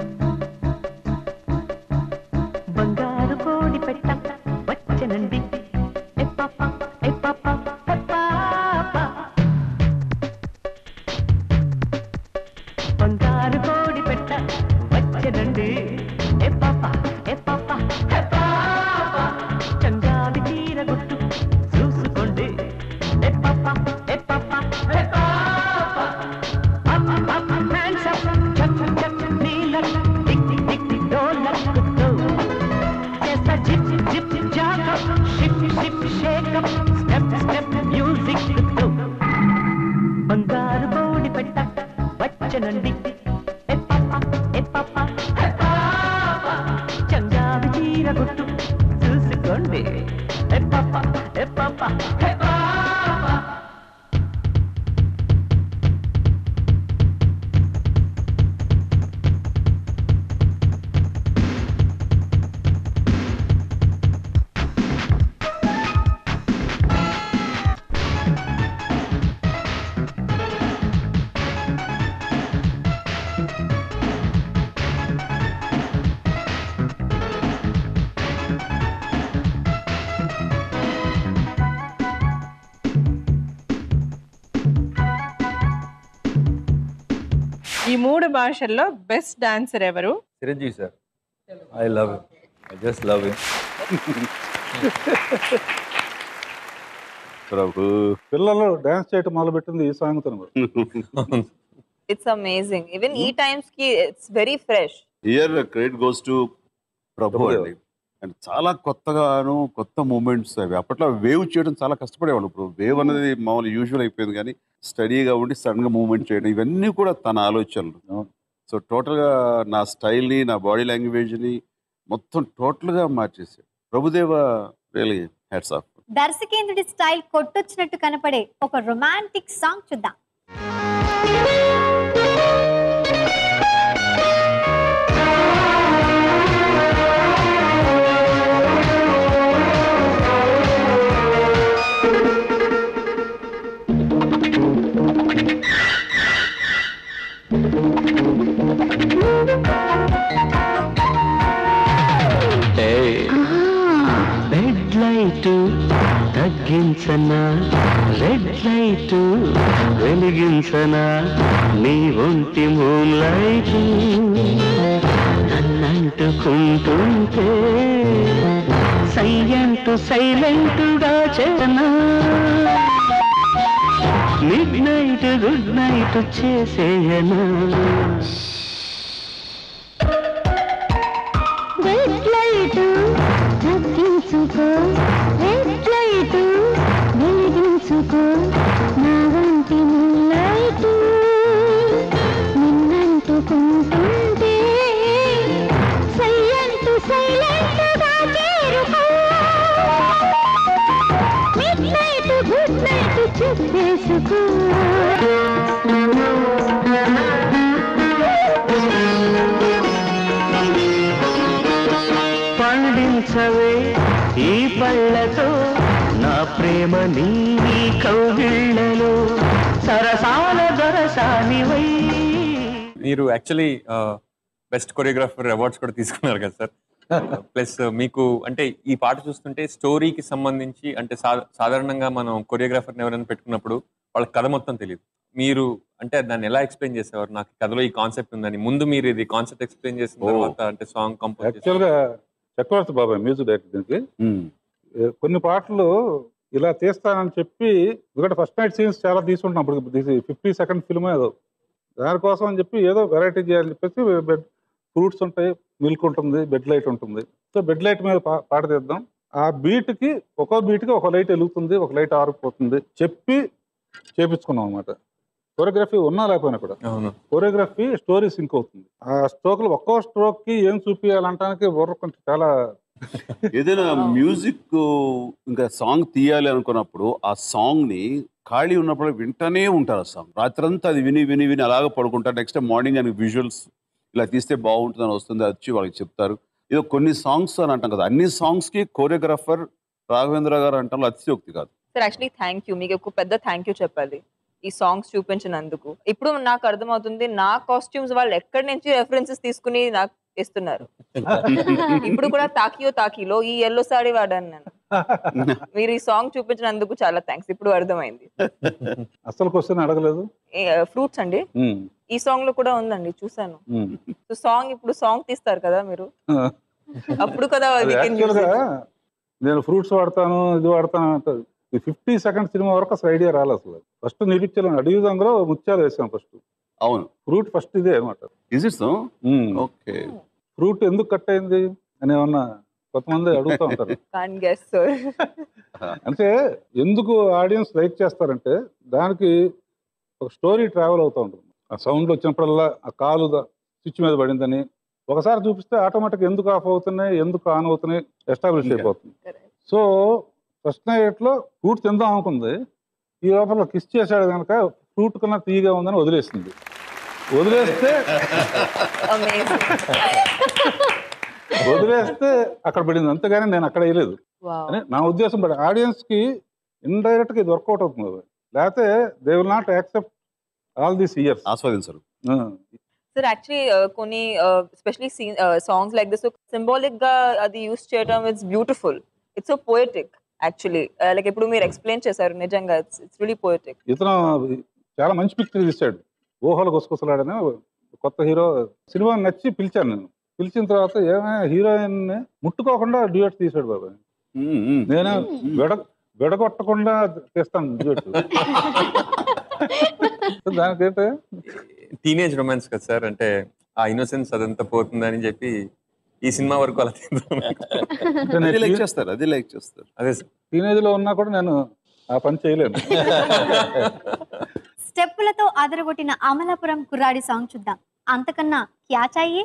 బంగారు కోడి పెట్ట వచ్చనండి ఏ పాప ఏ పాప ఏ పాప బంగారు కోడి పెట్ట వచ్చనండి ఏ పాప ఏ పాప ఏ పాప చంగాది చీర గుట్టు చూసుకోండి ఏ పాప ఏ పాప ఏ పాప అప్ అప్ హ్యాండ్స్ అప్ చక్ చక్ నీలక్ టిక్ టిక్ టిక్ డోలక్ తో చేస్తా zip zip jack up ship ship shake up step step music తో బంగారు బోడి పెట్ట వచ్చనండి ఏ పాప ఏ పాప ఏ పాప చంగావి చీర గుట్టు చూసుకోండి ఏ పాప ఏ పాప ఏ పాప ఈ మూడు భాషల్లో బెస్ట్ డాన్సర్ ఎవరు Chiranjeevi sir I love I just love him Prabhu పిల్లలు డాన్స్ చేయటం మొదలు పెట్టింది ఈ సాంగ్ తో ఇట్స్ అమేజింగ్ ఈవెన్ ఈ టైమ్స్ కి it's very fresh year credit goes to Prabhu అండి అండ్ చాలా కొత్తగాను కొత్త మూమెంట్స్ అవి అప్పట్లో వేవ్ చేయడం చాలా కష్టపడేవాళ్ళు ఇప్పుడు వేవ్ అనేది మామూలు యూజువల్ అయిపోయింది కానీ స్టడీగా ఉండి సడన్ గా మూవ్మెంట్ చేయడం ఇవన్నీ కూడా తన ఆలోచనలు సో టోటల్ గా నా స్టైల్ ని నా బాడీ లాంగ్వేజ్ ని మొత్తం టోటల్ గా మార్చేసాడు ప్రభుదేవ రియలీ హ్యాట్స్ ఆఫ్ దర్శకేంద్రుడి స్టైల్ కొట్టొచ్చినట్టు కనపడే ఒక రొమాంటిక్ సాంగ్ చూద్దాం ఆ వెలిగించనా రెడ్ లైట్ వెలిగించనా నీ ఒంటి మూన్ లైట్ నన్నంటుకుంటుంటే సైలెంట్ సైలెంట్గా చేనా మిడ్ నైట్ గుడ్ నైట్ చేసేయనా రెడ్ లైట్ తగ్గించుకో రెడ్ లైట్ వెలిగించుకో నా వంటి లైట్ నిన్నంటుకుంటుంటే సైలెంట్ సైలెంట్ గా చేరుకో మిడ్ నైట్ గుడ్ నైట్ చెప్పేసుకో పండించవే ఈ పళ్ళతో నా ప్రేమ నీ కౌగిళ్ళలో సరసాల దొరసానివై మీరు యాక్చువల్లీ బెస్ట్ కొరియోగ్రాఫర్ అవార్డ్స్ కూడా తీసుకున్నారు కదా సార్ ప్లస్ మీకు అంటే ఈ పాట చూస్తుంటే స్టోరీకి సంబంధించి అంటే సా- సాధారణంగా మనం కొరియోగ్రాఫర్ని ఎవరైనా పెట్టుకున్నప్పుడు వాళ్ళ కథ మొత్తం తెలియదు మీరు అంటే దాన్ని ఎలా ఎక్స్ప్లెయిన్ చేసేవారు నాకు ఈ కథలో ఈ కాన్సెప్ట్ ఉందని ముందు మీరు ఇది కాన్సెప్ట్ ఎక్స్ప్లెయిన్ చేసిన ఓ. తర్వాత అంటే సాంగ్ కంపోజ్ యాక్చువల్గా చక్రవర్తి బాబాయ్ మ్యూజిక్ డైరెక్టర్ దీనికి ఏ, కొన్ని పాటలు ఇలా తీస్తానని చెప్పి ఎందుకంటే ఫస్ట్ నైట్ సీన్స్ చాలా తీసుకుంటున్నాం ఇప్పుడు ఫిఫ్టీ సెకండ్ ఫిల్మ్ ఏదో దానికోసం అని చెప్పి ఏదో వెరైటీ చేయాలని చెప్పేసి బెడ్ ఫ్రూట్స్ ఉంటాయి మిల్క్ ఉంటుంది బెడ్ లైట్ ఉంటుంది సో బెడ్ లైట్ మీద పా- పాట తీద్దాం ఆ బీట్కి ఒక్కో బీట్కి ఒక లైట్ వెలుగుతుంది ఒక లైట్ ఆరిపోతుంది చెప్పి చేపించుకున్నాం అనమాట కొరియోగ్రఫీ ఉన్నా లేకపోయినా కూడా అవును కొరియోగ్రఫీ స్టోరీ సింక్ అవుతుంది ఆ స్ట్రోక్ లో ఒక్కో స్ట్రోక్ కి ఏం చూపించాలంటానికి బుర్ర కొంచెం చాలా ఏదైనా మ్యూజిక్ ఇంకా సాంగ్ తీయాలి అనుకున్నప్పుడు ఆ సాంగ్ ని ఖాళీ ఉన్నప్పుడు వింటూనే ఉంటారు ఆ సాంగ్ రాత్రంతా అది విని విని విని అలాగే పడుకుంటారు నెక్స్ట్ మార్నింగ్ అని విజువల్స్ ఇలా తీస్తే బాగుంటుందని వస్తుంది అది వచ్చి వాళ్ళకి చెప్తారు ఇది కొన్ని సాంగ్స్ అని అంటాం కదా అన్ని సాంగ్స్ కి కోరియోగ్రాఫర్ రాఘవేంద్ర గారు అంటాం అతిశయోక్తి కాదు సార్ యాక్చువల్లీ థ్యాంక్ యూ మీకు ఒక పెద్ద థ్యాంక్ యూ చెప్పాలి ఈ సాంగ్స్ చూపించినందుకు ఇప్పుడు నాకు అర్థమవుతుంది నా కాస్ట్యూమ్స్ వాళ్ళు ఎక్కడి నుంచి రెఫరెన్సెస్ తీసుకుని నాకు ఇస్తున్నారు ఇప్పుడు కూడా తాకియో తాకిలో ఈ ఎల్లో సారీ వాడాను నేను మీరు ఈ సాంగ్ చూపించినందుకు చాలా థ్యాంక్స్ ఇప్పుడు అర్థమైంది అసలు క్వశ్చన్ అడగలేదు ఫ్రూట్స్ అండి ఉమ్, ఈ సాంగ్ లో కూడా ఉందండి చూసాను ఉమ్. సో సాంగ్ ఇప్పుడు సాంగ్ తీస్తారు కదా మీరు అప్పుడు కదా అది we can use యాక్చువల్గా it. నేను ఫ్రూట్స్ వాడతాను ఇది వాడతాను అంటే ఈ ఫిఫ్టీ సెకండ్ సినిమా వరకు అసలు ఐడియా రాలేదు అసలు ఫస్ట్ నిరీక్షలు అడిగి అందులో ముత్యాలు వేసాం ఫస్ట్ అవును ఫ్రూట్ ఫస్ట్ ఇదే అనమాట ఇస్ ఇట్ ఓకే ఫ్రూట్ ఎందుకు కట్ అయింది అని ఏమన్నా కొంతమంది అడుగుతూ ఉంటారు Can't guess, sir. అంటే ఎందుకు ఆడియన్స్ లైక్ చేస్తారంటే దానికి ఒక స్టోరీ ట్రావెల్ అవుతూ ఉంటుంది ఆ సౌండ్ వచ్చినప్పుడల్లా ఆ కాలు స్విచ్ మీద పడిందని ఒకసారి చూపిస్తే ఆటోమేటిక్ ఎందుకు ఆఫ్ అవుతున్నాయి ఎందుకు ఆన్ అవుతున్నాయి ఎస్టాబ్లిష్ అయిపోతుంది సో ఫస్ట్ నైట్ లో ఫ్రూట్ తిందాం అనుకుంది ఈ లోపల కిస్ చేశాడు కనుక ఫ్రూట్ కన్నా తీయగా ఉందని వదిలేసింది వదిలేస్తే వదిలేస్తే అక్కడ పడింది అంతేగాని నేను అక్కడ వేయలేదు అని నా ఉద్దేశం పడి ఆడియన్స్ కి ఇండైరెక్ట్ గా ఇది వర్కౌట్ అవుతుంది అది. లేకపోతే they will not accept all these years ఆస్వాదించరు సార్ యాక్చువల్లీ కొన్ని specially songs like this symbolic గా అది యూస్ చేయడం it's beautiful it's so poetic actually like ఇప్పుడు మీరు ఎక్స్ప్లెయిన్ చేశారు నిజంగా ఇట్స్ ఇట్స్ రియలీ పోయటిక్ ఇతను చాలా మంచి పిక్చర్ తీశాడు ఊహలు గుసగుసలాడని కొత్త హీరో సినిమా నచ్చి పిలిచాను నేను పిలిచిన తర్వాత ఏమైనా హీరోయిన్ ముట్టుకోకుండా డ్యూయట్ తీశాడు బాబాయ్ నేను విడ విడగొట్టకుండా తీస్తాను డ్యూయట్ దానికైతే టీనేజ్ రొమాన్స్ కదా సార్ అంటే ఆ ఇన్నోసెన్స్ అదంతా పోతుందని చెప్పి ఈ సినిమా వరకు అలా తీద్దాం అది లైక్ చేస్తారు అది లైక్ చేస్తారు అదే టీనేజ్ లో ఉన్నా కూడా నేను ఆ పని చేయలేను స్టెప్పులతో అదరగొట్టిన అమలాపురం కుర్రాడి సాంగ్ చూద్దాం అంతకన్నా క్యా చాయే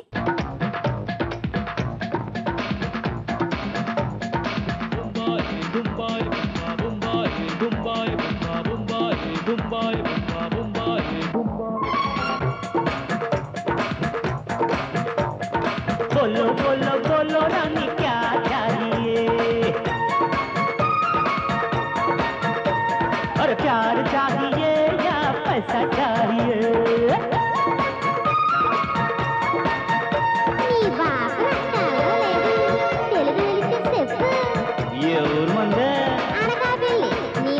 बोलो बोलो बोलो रानी क्या चाहिए और प्यार चाहिए या पैसा चाहिए ఎవరు మందే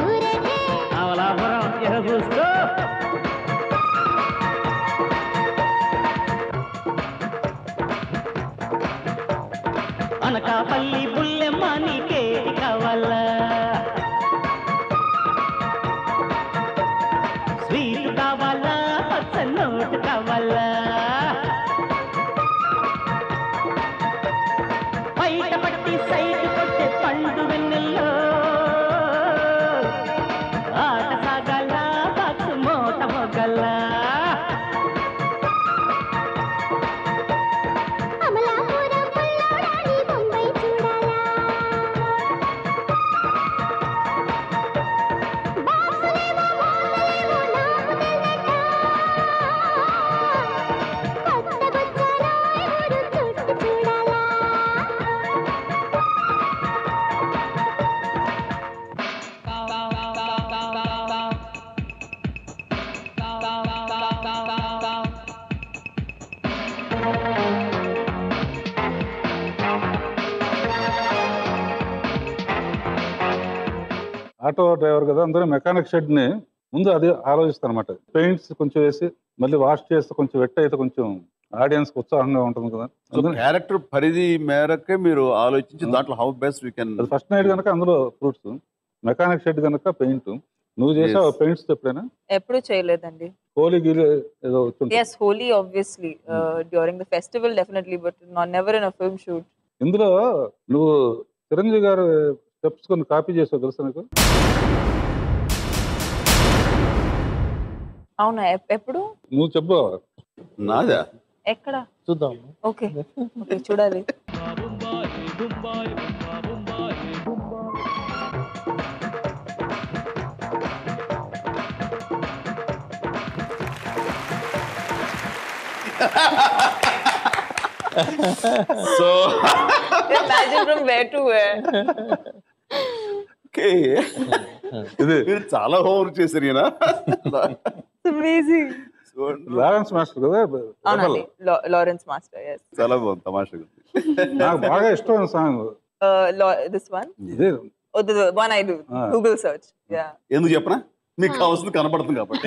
అనకాపల్లి బుల్లెమ్మ నీకేది కావాలా స్వీట్ కావాలా పచ్చ నోటు కావాలా బయట పట్టి సైట్ కొట్టే పండు వెన్నెల్లో ఆట సాగల బాక్సు మోత మొగల్లా అమలాపురం పుల్లోడాని బొంబాయి చూడాలా బాసులేమో మోతలేమో నాకు తెల్లట కొత్తగొచ్చాలో ఎవరు చుట్టూ చూడాలా ఆటో డ్రైవర్ కదా అందరూ మెకానిక్ షెడ్ ని ముందు అది ఆలోచిస్తాను అనమాట పెయింట్స్ కొంచెం వేసి మళ్ళీ వాష్ చేస్తే కొంచెం వెట్ అయితే కొంచెం ఆడియన్స్ ఉత్సాహంగా ఉంటుంది కదా అందుకని క్యారెక్టర్ పరిధి మేరకే మీరు ఆలోచించి దాంట్లో హౌ బెస్ట్ వీ కెన్ అది ఫస్ట్ నైట్ కనుక అందులో ఫ్రూట్స్ మెకానిక్ షెడ్ కనుక పెయింట్ నువ్వు చేసావు Yes. పెయింట్స్ ఎప్పుడైనా ఎప్పుడు చేయలేదండి హోలీ గీలి ఏదో వచ్చింటుంది yes Holi obviously during the festival definitely but not never in a film shoot ఇందులో నువ్వు చిరంజీవి గారు స్టెప్స్ కొన్ని కాపీ చేసావు తెలుసా నీకు అవునా ఎప్- ఎప్పుడు నువ్వు చెప్పు నాదా ఎక్కడ చూద్దాం ఓకే ఓకే చూడాలి so imagine from where to where okay మీరు చాలా హోంవర్క్ చేశారు ఈయన అమేజింగ్ లారెన్స్ మాస్టర్ కదా అవునండి లారెన్స్ మాస్టర్ ఎస్ చాలా బాగుంది తమాషగా ఉంది. నాకు బాగా ఇష్టమైన సాంగ్ దిస్ వన్ ఇదే one I do Ah. Google search yeah ఎందుకు చెప్పనా మీకు కావాల్సింది కనపడుతుంది కాబట్టి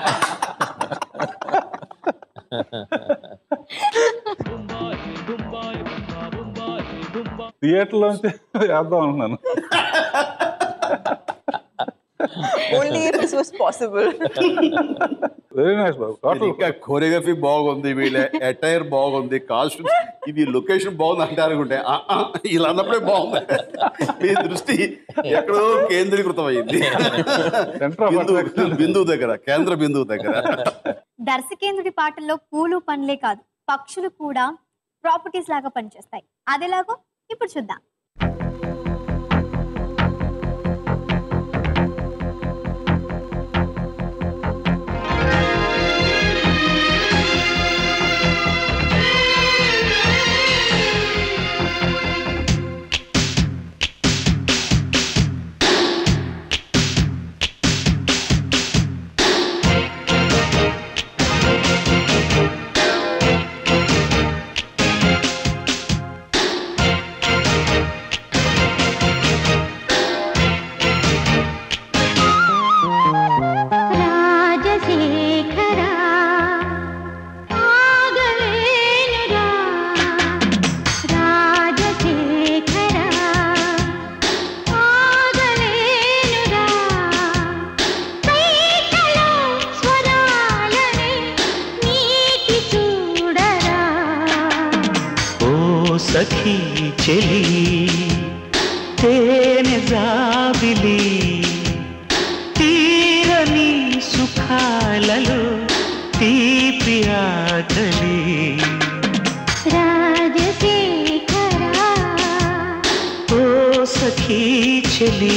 థియేటర్ లోంచి వేద్దాం అనుకున్నాను only if this was possible very nice బాబు ఇది ఇంకా కోరియోగ్రఫీ బాగుంది వీళ్ళ అటైర్ బాగుంది కాస్ట్యూమ్స్ ఇది లొకేషన్ బాగుంది అంటారు అనుకుంటే ఆ, ఆ, ఇలా అన్నప్పుడే బాగుంది మీ దృష్టి ఎక్కడో కేంద్రీకృతం అయింది బిందువు బిందువు దగ్గర కేంద్ర బిందువు దగ్గర దర్శకేంద్రుడి పాటల్లో పూలు పండ్లే కాదు పక్షులు కూడా ప్రాపర్టీస్ లాగా పనిచేస్తాయి అదేలాగో ఇప్పుడు చూద్దాం రాజశేఖరా ఆగలేనురా రాజశేఖరా ఆగలేనురా పైకలో స్వరాలని నీటి చూడరా ఓ సఖీ చెలి తేనె జాబిలి తీరని సుఖాలలో తీపి ఆకలి రాజశేఖరా ఓ సఖీ చెలి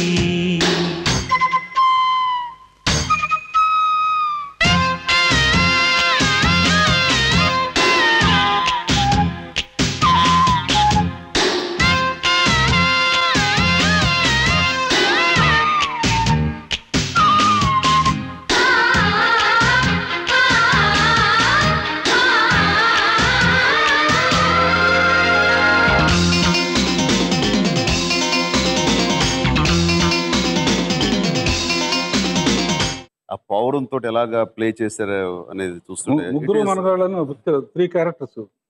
ఆ పౌరంతో ఎలాగా ప్లే చేశారు అనేది చూస్తుంటే ముగ్గురు it is- మనగాళ్ళని three characters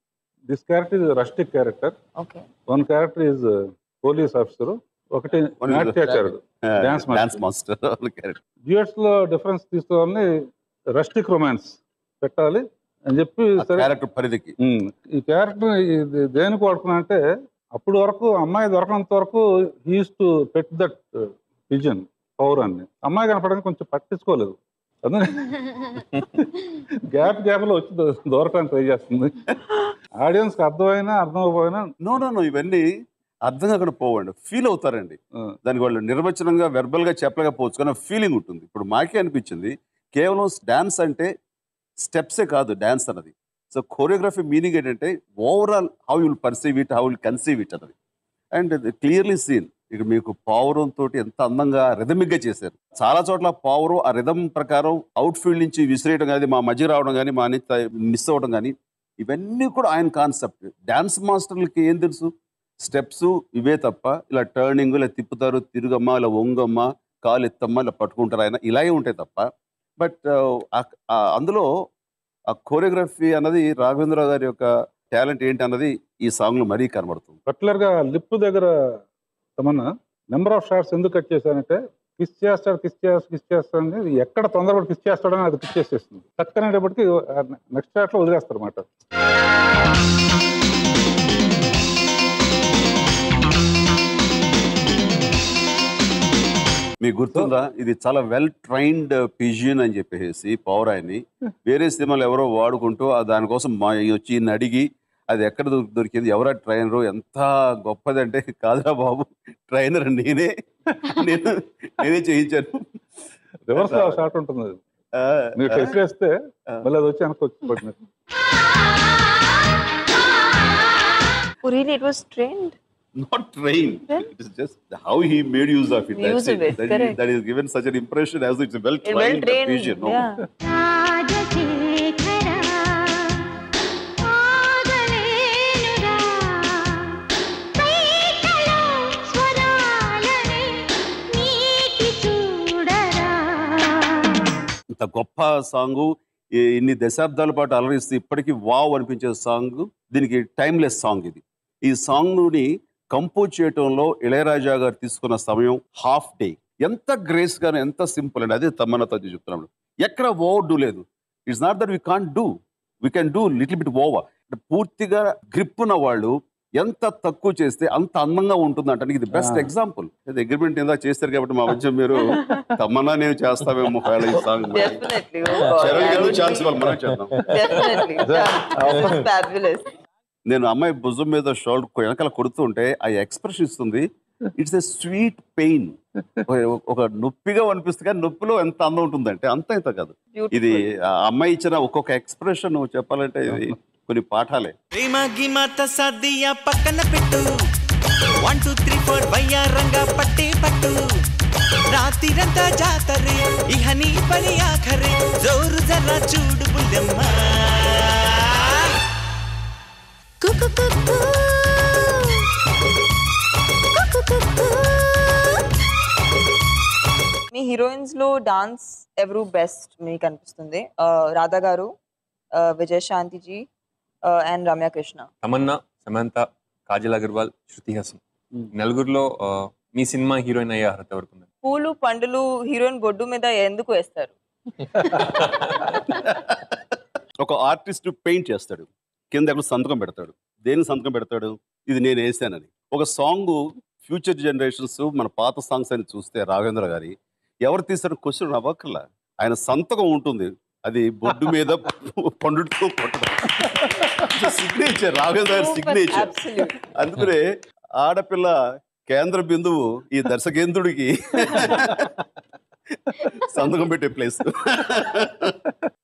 this character is rustic character okay one character is police officer ఒకటి One is నాట్యాచారుడు uh, dance dance master. Correct. Duets లో డిఫరెన్స్ తీసుకోవాలని రస్టిక్ రొమాన్స్ పెట్టాలి అని చెప్పి సరే క్యారెక్టర్ పరిధికి ఉమ్, ఈ క్యారెక్టర్ ఇది దేనికి వాడుకున్నా అంటే అప్పటి వరకు అమ్మాయి దొరకనంత వరకు he's to put that vision పౌరాన్ని అమ్మాయి కనపడడానికి కొంచెం పట్టించుకోలేదు అందుకని గ్యాప్ గ్యాప్ లో వచ్చి దొ- దూరటానికి ట్రై చేస్తుంది ఆడియన్స్ కి అర్థమైనా అర్థం అవ్వకపోయినా నో నో నో ఇవన్నీ అర్థం కాకుండా పోవండి ఫీల్ అవుతారండి దానికి వాళ్ళు నిర్వచనంగా వెర్బల్ గా చెప్పలేకపోవచ్చు కానీ ఫీలింగ్ ఉంటుంది ఇప్పుడు మాకే అనిపించింది కేవలం డాన్స్ అంటే స్టెప్సే కాదు డాన్స్ అన్నది సో కోరియోగ్రఫీ మీనింగ్ ఏంటంటే overall how you'll perceive it how will conceive it అన్నది అండ్ క్లియర్లీ సీన్ ఇక మీకు పావురం తోటి ఎంత అందంగా rhythmic గా చేశారు చాలా చోట్ల పావురం ఆ రిధం ప్రకారం అవుట్ ఫీల్డ్ నుంచి విసిరేయడం కానీ మా మధ్య రావడం కానీ మా మిస్ అవ్వడం కానీ ఇవన్నీ కూడా ఆయన కాన్సెప్ట్ డాన్స్ మాస్టర్లకి ఏం తెలుసు స్టెప్స్ ఇవే తప్ప ఇలా టర్నింగ్ ఇలా తిప్పుతారు తిరుగమ్మ ఇలా వంగమ్మ కాలు ఎత్తమ్మ ఇలా పట్టుకుంటారు ఆయన ఇలాగే ఉంటాయి తప్ప బట్ అందులో ఆ కోరియోగ్రఫీ అన్నది రాఘవేంద్ర గారి యొక్క టాలెంట్ ఏంటి అన్నది ఈ సాంగ్లో మరీ కనబడుతుంది పర్టికులర్ గా లిప్ దగ్గర తమన్నా నెంబర్ ఆఫ్ షాట్స్ ఎందుకు కట్ చేశానంటే కిస్ చేస్తాడు కిస్ చేస్తాడు కిస్ చేస్తాడు అనేది ఎక్కడ తొందరపడి కిస్ చేస్తాడని అది కిస్ చేసేస్తుంది కట్ అనేటప్పటికి నెక్స్ట్ షాట్ లో వదిలేస్తారు అనమాట మీకు గుర్తుందా ఇది చాలా వెల్ ట్రైన్డ్ పిజియన్ అని చెప్పేసి పౌరాయిని వేరే సినిమాలు ఎవరో వాడుకుంటూ ఆ దానికోసం మా వచ్చి ఈయన్ని అడిగి అది ఎక్కడ దొరి- దొరికింది ఎవరా ట్రైనరు ఎంత గొప్పదంటే కాదురా బాబు ట్రైనర్ నేనే నేను నేనే చేయించాను రివర్స్ లో షాట్ ఉంటుంది అది. మీరు టెస్ట్ వేస్తే మళ్ళీ అది వచ్చి వెనక్కి వచ్చి పడినట్టు Oh, really? It was trained? not trained. It is just how he made use of it. Use That's of it. it, That, is, correct. that is given such an impression as it's a well It well trained trained. pigeon. No? Yeah. ఇంత గొప్ప song ఇన్ని దశాబ్దాల పాటు అలరిస్తూ ఇప్పటికీ wow అనిపించే song దీనికి timeless song ఇది ఈ సాంగ్ని కంపోజ్ చేయటంలో ఇళయరాజా గారు తీసుకున్న సమయం హాఫ్ డే ఎంత గ్రేస్ గాను ఎంత సింపుల్ అండి అదే తమ్మన్నతో చెప్తున్నాను ఎక్కడ ఓవర్ డూ లేదు it's not that we can't do we can do little bit over పూర్తిగా గ్రిప్ ఉన్న వాళ్ళు ఎంత తక్కువ చేస్తే అంత అందంగా ఉంటుంది అంటే ఇది బెస్ట్ Ah. ఎగ్జాంపుల్ అగ్రిమెంట్ ఏదో చేస్తారు కాబట్టి మా మధ్య మీరు తమ్మన్నా నేను చేస్తామేమో ఒకవేళ ఈ song Definitely. Oh, God. Charan I ఎందుకు would ఛాన్స్ be- ఇవ్వాలి మనం చేద్దాం Definitely. Done. It was fabulous. నేను అమ్మాయి భుజం మీద షోల్డర్ వెనకాల కొడుతూ ఉంటే ఆ ఎక్స్ప్రెషన్ ఇస్తుంది ఇట్స్ ఎ స్వీట్ పెయిన్ ఒక నొప్పిగా అనిపిస్తుంది కానీ నొప్పిలో ఎంత అందం ఉంటుందంటే అంత ఇంత కాదు ఇది ఆ అమ్మాయి ఇచ్చిన ఒక్కొక్క ఎక్స్ప్రెషన్ చెప్పాలంటే ఇది కొన్ని పాఠాలే ప్రేమ గిమాత సద్దియ పక్కన పెట్టు వన్ టూ త్రీ ఫోర్ వయ్యారంగా పట్టే పట్టు రాత్రిరంతా జాతరే ఇహ నీ పని ఆఖరే జోరు జరా చూడు బుల్లెమ్మ మీ హీరోయిన్స్ లో డాన్స్ ఎవరు బెస్ట్ మీకు అనిపిస్తుంది ఆ, రాధా గారు ఆ, విజయశాంతి జీ అండ్ రమ్య కృష్ణ తమన్నా సమంత కాజల్ అగర్వాల్ శృతి హాసన్ నలుగురిలో ఆ, మీ సినిమా హీరోయిన్ అయ్యే అర్హత ఎవరికి ఉంది పూలు పండులు హీరోయిన్ బొడ్డు మీద ఎందుకు వేస్తారు ఒక ఆర్టిస్ట్ పెయింట్ చేస్తాడు కింద ఎక్కడ సంతకం పెడతాడు దేనికి సంతకం పెడతాడు ఇది నేను వేసానని ఒక సాంగ్ ఫ్యూచర్ జనరేషన్స్ మన పాత సాంగ్స్ అని చూస్తే రాఘవేంద్ర గారి ఎవరు తీసిన క్వశ్చన్ అవ్వక్కర్లా ఆయన సంతకం ఉంటుంది అది బొడ్డు మీద పండుతో కొట్టడం సిగ్నేచర్ రాఘవేంద్ర గారి సిగ్నేచర్ అందుకనే ఆడపిల్ల కేంద్ర బిందువు ఈ దర్శకేంద్రుడికి సంతకం పెట్టే ప్లేస్